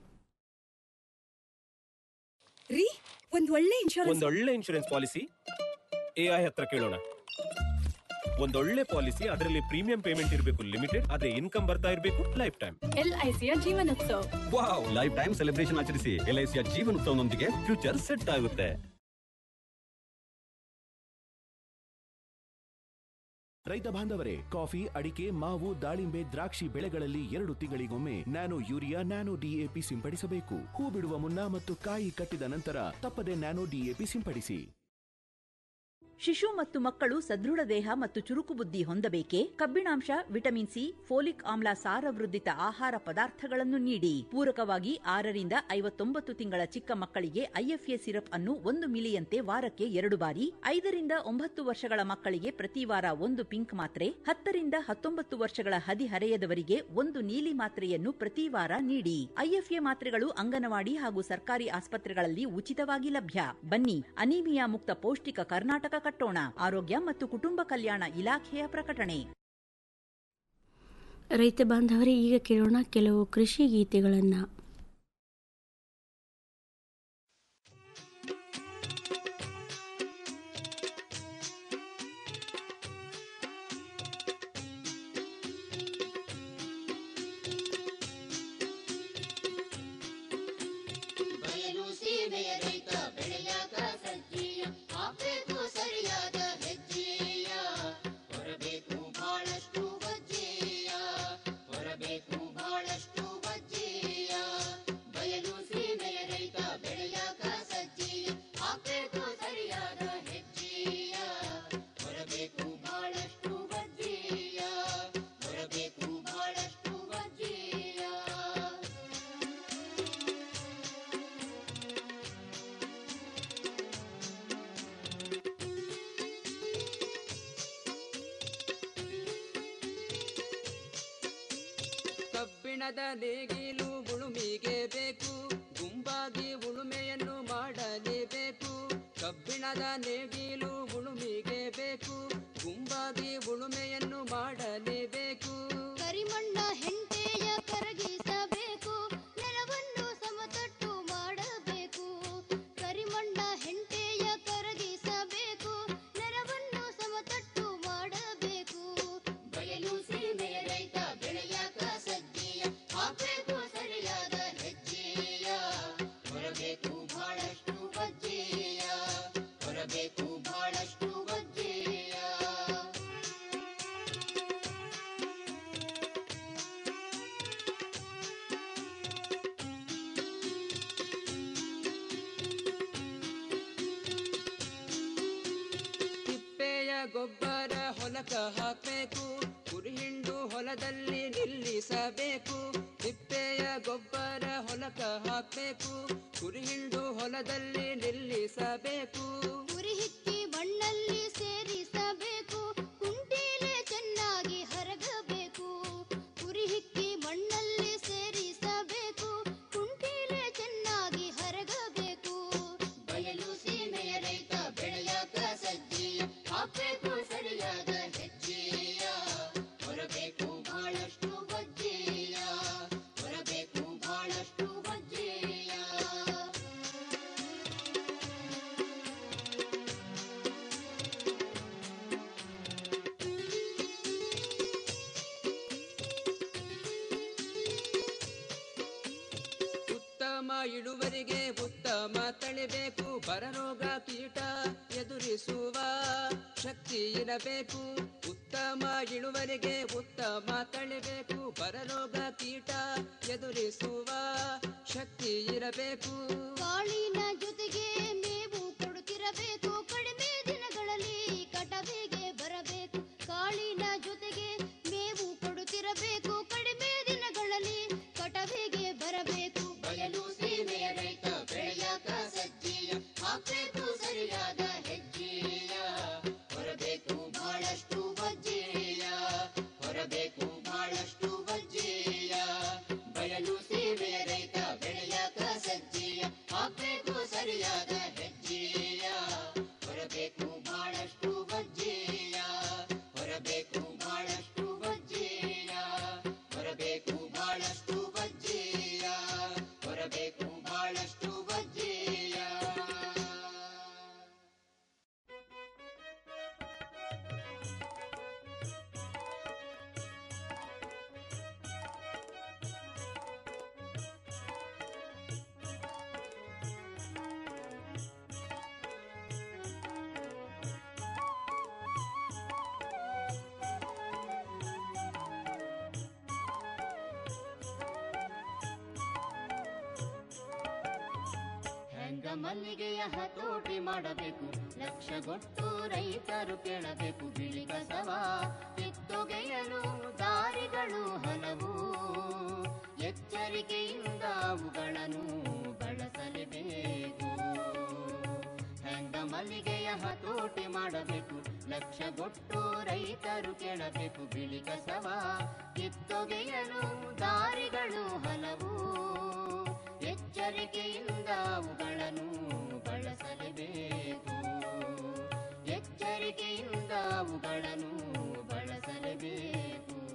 ರೀ ಒಂದ್ ಒಳ್ಳೆ ಇನ್ಶೂರೆನ್ಸ್ ಒಂದೊಳ್ಳೆ ಇನ್ಶೂರೆನ್ಸ್ ಪಾಲಿಸಿ ಎ ಐ ಹತ್ರ ಕೇಳೋಣ ಒಂದೊಳ್ಳೆ ಪಾಲಿಸಿ ಅದರಲ್ಲಿ ಪ್ರೀಮಿಯಂ ಪೇಮೆಂಟ್ ಇರಬೇಕು ಲಿಮಿಟೆಡ್ ಅದೇ ಇನ್ಕಮ್ ಬರ್ತಾ ಇರಬೇಕು ಲೈಫ್ ಟೈಮ್ ಎಲ್ಐಸಿಯ ಜೀವನೋತ್ಸವ ವಾವ್ ಲೈಫ್ ಟೈಮ್ ಸೆಲೆಬ್ರೇಷನ್ ಆಚರಿಸಿ ಎಲ್ಐಸಿಯ ಜೀವನೋತ್ಸವನೊಂದಿಗೆ ಫ್ಯೂಚರ್ ಸೆಟ್ ಆಗುತ್ತೆ ರೈತ ಬಾಂಧವರೇ ಕಾಫಿ ಅಡಿಕೆ ಮಾವು ದಾಳಿಂಬೆ ದ್ರಾಕ್ಷಿ ಬೆಳೆಗಳಲ್ಲಿ ಎರಡು ತಿಂಗಳಿಗೊಮ್ಮೆ ನ್ಯಾನೋ ಯೂರಿಯಾ ನ್ಯಾನೋ ಡಿಎಪಿ ಸಿಂಪಡಿಸಬೇಕು ಹೂ ಬಿಡುವ ಮುನ್ನ ಮತ್ತು ಕಾಯಿ ಕಟ್ಟಿದ ನಂತರ ತಪ್ಪದೆ ನ್ಯಾನೋ ಡಿಎಪಿ ಸಿಂಪಡಿಸಿ ಶಿಶು ಮತ್ತು ಮಕ್ಕಳು ಸದೃಢ ದೇಹ ಮತ್ತು ಚುರುಕು ಬುದ್ಧಿ ಹೊಂದಬೇಕೆ ಕಬ್ಬಿಣಾಂಶ ವಿಟಮಿನ್ ಸಿ ಫೋಲಿಕ್ ಆಮ್ಲ ಸಾರವೃದ್ಧಿತ ಆಹಾರ ಪದಾರ್ಥಗಳನ್ನು ನೀಡಿ ಪೂರಕವಾಗಿ ಆರರಿಂದ ಐವತ್ತೊಂಬತ್ತು ತಿಂಗಳ ಚಿಕ್ಕ ಮಕ್ಕಳಿಗೆ ಐಎಫ್ಎ ಸಿರಪ್ ಅನ್ನು ಒಂದು ಮಿಲಿಯಂತೆ ವಾರಕ್ಕೆ ಎರಡು ಬಾರಿ ಐದರಿಂದ ಒಂಬತ್ತು ವರ್ಷಗಳ ಮಕ್ಕಳಿಗೆ ಪ್ರತಿ ವಾರ ಒಂದು ಪಿಂಕ್ ಮಾತ್ರೆ ಹತ್ತರಿಂದ ಹತ್ತೊಂಬತ್ತು ವರ್ಷಗಳ ಹದಿಹರೆಯದವರಿಗೆ ಒಂದು ನೀಲಿ ಮಾತ್ರೆಯನ್ನು ಪ್ರತಿ ವಾರ ನೀಡಿ ಐಎಫ್ಎ ಮಾತ್ರೆಗಳು ಅಂಗನವಾಡಿ ಹಾಗೂ ಸರ್ಕಾರಿ ಆಸ್ಪತ್ರೆಗಳಲ್ಲಿ ಉಚಿತವಾಗಿ ಲಭ್ಯ ಬನ್ನಿ ಅನೀಮಿಯಾ ಮುಕ್ತ ಪೌಷ್ಟಿಕ ಕರ್ನಾಟಕ ಕಟ್ಟೋಣ ಆರೋಗ್ಯ ಮತ್ತು ಕುಟುಂಬ ಕಲ್ಯಾಣ ಇಲಾಖೆಯ ಪ್ರಕಟಣೆ ರೈತ ಬಾಂಧವರೇ ಈಗ ಕೇಳೋಣ ಕೆಲವು ಕೃಷಿ ಗೀತೆಗಳನ್ನು ಬಯಲು ಸೀಮೆಯ ರೈತ ಬೆಳೆಯಾಗ ಸಜ್ಜೀಯ ಹಾಕ್ಬೇಕು ಸರಿಯಾದ ಹೆಜ್ಜೆಯ ಹೊರಬೇಕು ಬಹಳಷ್ಟು ಬಜ್ಜೆಯ ಹೊರಬೇಕು ಬಹಳಷ್ಟು ಬಜ್ಜೆಯ ಬಯಲು ಸೀಮೆಯ ರೈತ ಬೆಳೆಯಾಗ ಸಜ್ಜೀಯ ಹಾಕ್ಬೇಕು ಸರಿಯಾದ ಹೆಜ್ಜೆಯ ಹೊರಬೇಕು ಬಹಳಷ್ಟು ಬಜ್ಜೆಯ ಹೊರಬೇಕು ಬಹಳಷ್ಟು ಬಜ್ಜೆಯ ಕಬ್ಬಿಣದ ನೇಗಿಲು ಉಳುಮಿಗೆ ಬೇಕು ಗುಂಪಾಗಿ ಉಳುಮೆಯನ್ನು ಮಾಡಲೇಬೇಕು ಕಬ್ಬಿಣದ ನೇಗಿಲು ಉಳುಮಿಗೆ ಬೇಕು ಗುಂಪಾಗಿ ಉಳುಮೆಯನ್ನು ಮಾಡಲೇಬೇಕು ಕರಿಮಣ್ಣ ಹೆಂಟೆಯ ಕರಗಿಸಬೇಕು ನೆಲವನ್ನು ಸಮತಟ್ಟು ಮಾಡಬೇಕು ಕರಿಮಣ್ಣ ಹೆಂಟೆಯ ಕರಗಿಸಬೇಕು ನೆಲವನ್ನು ಸಮತಟ್ಟು ಮಾಡಬೇಕು ಬಯಲು ಸೀಮೆಯ ರೈತ ಬೆಳೆಯಾಕ ಸಜ್ಜೆಯ ಹಾಕಬೇಕು ಸರಿಯಾದ ಹೆಜ್ಜೆಯ ಹೊರಬೇಕು ಬಹಳಷ್ಟು ಬಜ್ಜೆಯ ಹೊರಬೇಕು ಬಹಳಷ್ಟು ಬಜ್ಜೆಯ ತಿಪ್ಪೆಯ ಗೊಬ್ಬರ ಹೊಲಕ ಹಾಕಬೇಕು ಕುರಿಹಿಂಡು ಹೊಲದಲ್ಲಿ ನಿಲ್ಲಿಸಬೇಕು ತಿಪ್ಪೆಯ ಗೊಬ್ಬರ ಹೊಲಕ ಹಾಕಬೇಕು ಕುರಿಹಿಂಡು ಹೊಲದಲ್ಲಿ ನಿಲ್ಲಿಸಬೇಕು ಉರಿ ಹಿಕ್ಕಿ ಮಣ್ಣಲ್ಲಿ ಸೇರಿಸಬೇಕು ಇಳುವರಿಗೆ ಉತ್ತಮ ತಳಿಬೇಕು ಬರರೋಗ ಕೀಟ ಎದುರಿಸುವ ಶಕ್ತಿ ಇರಬೇಕು ಉತ್ತಮ ಇಳುವರಿಗೆ ಉತ್ತಮ ತಳಿಬೇಕು ಬರರೋಗ ಕೀಟ ಎದುರಿಸುವ ಶಕ್ತಿ ಇರಬೇಕು ಕಾಳಿನ ಜೊತೆಗೆ ಮೇವು ಕೊಡುತ್ತಿರಬೇಕು ಕಡಿಮೆ ದಿನಗಳಲ್ಲಿ ಕಟವಿಗೆ ಬರಬೇಕು ಕಾಳಿನ ಜೊತೆಗೆ ಮೇವು ಕೊಡುತ್ತಿರಬೇಕು ಕಡಿಮೆ ದಿನಗಳಲ್ಲಿ ಕಟವಿಗೆ ಬರಬೇಕು ಬಯಲು ಸೀಮೆಯ ರೈತ ಬೆಳೆಯಾಕ ಸಜ್ಜೀಯ ಹಾಕ್ಬೇಕು ಸರಿಯಾದ ಹೆಜ್ಜೆಯ ಹೊರಬೇಕು ಬಹಳಷ್ಟು ವಜ್ಜೆಯ ಹೊರಬೇಕು ಬಹಳಷ್ಟು ವಜ್ಜೆಯ ಬಯಲು ಸೀಮೆಯ ರೈತ ಬೆಳೆಯಾಕ ಸಜ್ಜೀಯ ಹಾಕ್ಬೇಕು ಸರಿಯಾದ ಹೆಜ್ಜೆಯ ಹೊರಬೇಕು ಬಹಳಷ್ಟು ವಜ್ಜೆಯ ಹೊರಬೇಕು ಬಹಳಷ್ಟು ವಜ್ಜೆಯ ಹೊರಬೇಕು ಬಹಳಷ್ಟು ವಜ್ಜೆಯ ಹೊರಬೇಕು ಬಹಳಷ್ಟು ವಜ್ಜೆಯ ಹೆಂಗ ಮಲ್ಲಿಗೆಯ ಹತೋಟಿ ಮಾಡಬೇಕು ಲಕ್ಷಗೊಟ್ಟು ರೈತರು ಕೇಳಬೇಕು ಬಿಳಿ ಕಸವ ಕಿತ್ತೊಗೆಯಲು ದಾರಿಗಳು ಹಲವು ಎಚ್ಚರಿಕೆಯಿಂದ ಅವುಗಳನ್ನು ಬಳಸಲೇಬೇಕು ಹೆಂಗ ಮಲ್ಲಿಗೆಯ ಹತೋಟಿ ಮಾಡಬೇಕು ಲಕ್ಷಗೊಟ್ಟು ರೈತರು ಕೇಳಬೇಕು ಬಿಳಿ ಕಸವ ಕಿತ್ತೊಗೆಯಲು ದಾರಿಗಳು ಹಲವು ಎಚ್ಚರಿಕೆಯಿಂದ ಅವುಗಳನ್ನು ಬಳಸಲೇಬೇಕು ಎಚ್ಚರಿಕೆಯಿಂದ ಅವುಗಳನ್ನು ಬಳಸಲೇಬೇಕು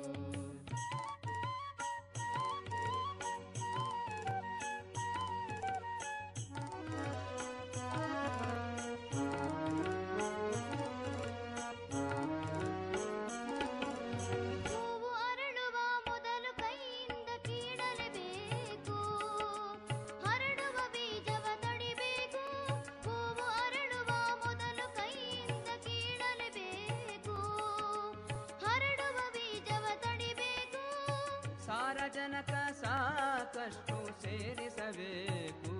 ಹೂವು ಅರಳುವ ಮೊದಲು ಕೈಯಿಂದ ಕೀಳಲೇಬೇಕು ಹರಡುವ ಬೀಜವ ತಡಿಬೇಕು ಹೂವು ಅರಳುವ ಮೊದಲು ಕೈಯಿಂದ ಕೀಳಲೇಬೇಕು ಹರಡುವ ಬೀಜವ ತಡಿಬೇಕು ಸಾರಜನಕ ಸಾಕಷ್ಟು ಸೇರಿಸಬೇಕು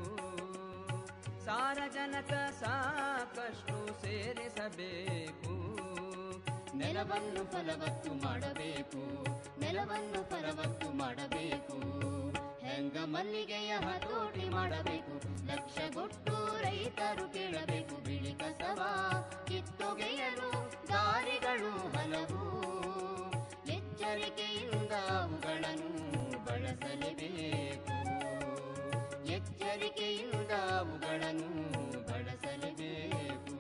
ಸಾರಜನಕ ಸಾಕಷ್ಟು ಸೇರಿಸಬೇಕು ನೆಲವನ್ನು ಫಲವತ್ತು ಮಾಡಬೇಕು ನೆಲವನ್ನು ಫಲವತ್ತು ಮಾಡಬೇಕು ಹೆಂಗ ಮಲ್ಲಿಗೆಯ ಹತೋಟಿ ಮಾಡಬೇಕು ಲಕ್ಷಗೊಟ್ಟು ರೈತರು ಕೇಳಬೇಕು ಬಿಳಿ ಕಸವ ಕಿತ್ತೊಗೆಯಲು ದಾರಿಗಳು ಹಲವು ಎಚ್ಚರಿಕೆಯಿಂದ ಅವುಗಳನ್ನು ಬಳಸಲೇಬೇಕು ಎಚ್ಚರಿಕೆಯಿಂದ ಅವುಗಳನ್ನು ಬಳಸಲೇಬೇಕು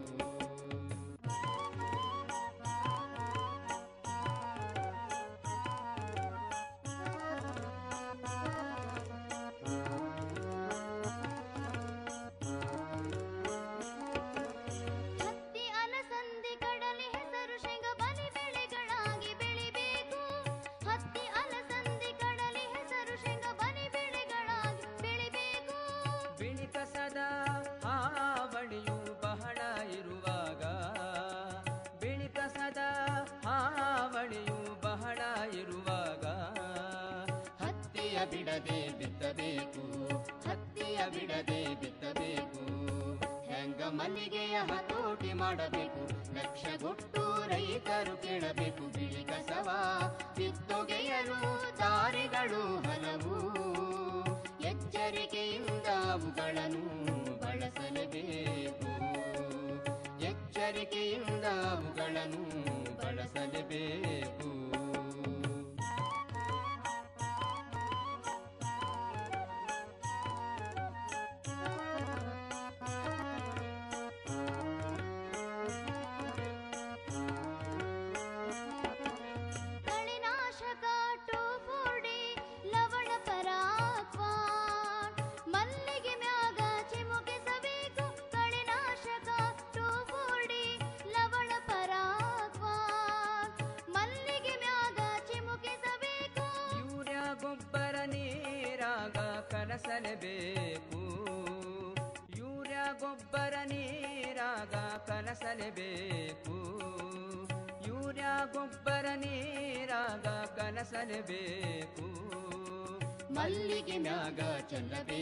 ಹತ್ತಿ ಅಲಸಂದಿ ಕಡಲೆ ಹೆಸರು ಶೇಂಗ ಬಲಿ ಬೆಳೆಗಳಾಗಿ ಬೆಳಿಬೇಕು ಹತ್ತಿ ಅಲಸಂದಿ ಕಡಲೆ ಹೆಸರು ಶೇಂಗ ಬಲಿ ಬೆಳೆಗಳಾಗಿ ಬೆಳಿಬೇಕು ಬಿಳಿ ಕಸದ ಹಾವಳಿಯು ಬಹಳ ಇರುವಾಗ ಬಿಳಿ ಕಸದ ಹಾವಳಿಯು ಬಹಳ ಇರುವಾಗ ಹತ್ತಿಯ ಬಿಡದೆ ಬಿತ್ತಬೇಕು ಹತ್ತಿಯ ಬಿಡದೆ ಬಿತ್ತಬೇಕು ಹೆಂಗ ಮಲ್ಲಿಗೆಯ ಹತೋಟಿ ಮಾಡಬೇಕು ಲಕ್ಷಗೊಟ್ಟು ರೈತರು ಕೇಳಬೇಕು ಬಿಳಿ ಕಸವ ಕಿತ್ತೊಗೆಯಲು ದಾರಿಗಳು ಹಲವು ಎಚ್ಚರಿಕೆಯಿಂದ ಅವುಗಳನ್ನು ಬಳಸಲೇಬೇಕು ಎಚ್ಚರಿಕೆಯಿಂದ ಅವುಗಳನ್ನು ಬಳಸಲೇಬೇಕು ಕಳೆನಾಶಕ ಟೋಫೋಡಿ ಲವಣ ಪರಾಕ್ವಾನ್ ಮಲ್ಲಿಗೆ ಮ್ಯಾಗ ಚಿಮುಕಿಸಬೇಕು ಕಳೆನಾಶಕ ಟೋಫೋಡಿ ಲವಣ ಪರಾಕ್ವಾನ್ ಮಲ್ಲಿಗೆ ಮ್ಯಾಗ ಚಿಮುಕಿಸಬೇಕು ಯೂರಿಯಾ ಗೊಬ್ಬರ ನೀರಾಗ ಕಲಸಲೇಬೇಕು ಗೊಬ್ಬರ ನೀರಾಗ ಕಲಸಲೇಬೇಕು ಯೂರಿಯಾ ಗೊಬ್ಬರ ನೀರಾಗ ಕಲಸಲೇಬೇಕು ಮಲ್ಲಿಗೆ ಮ್ಯಾಗ ಚೆಲ್ಲಬೇಕು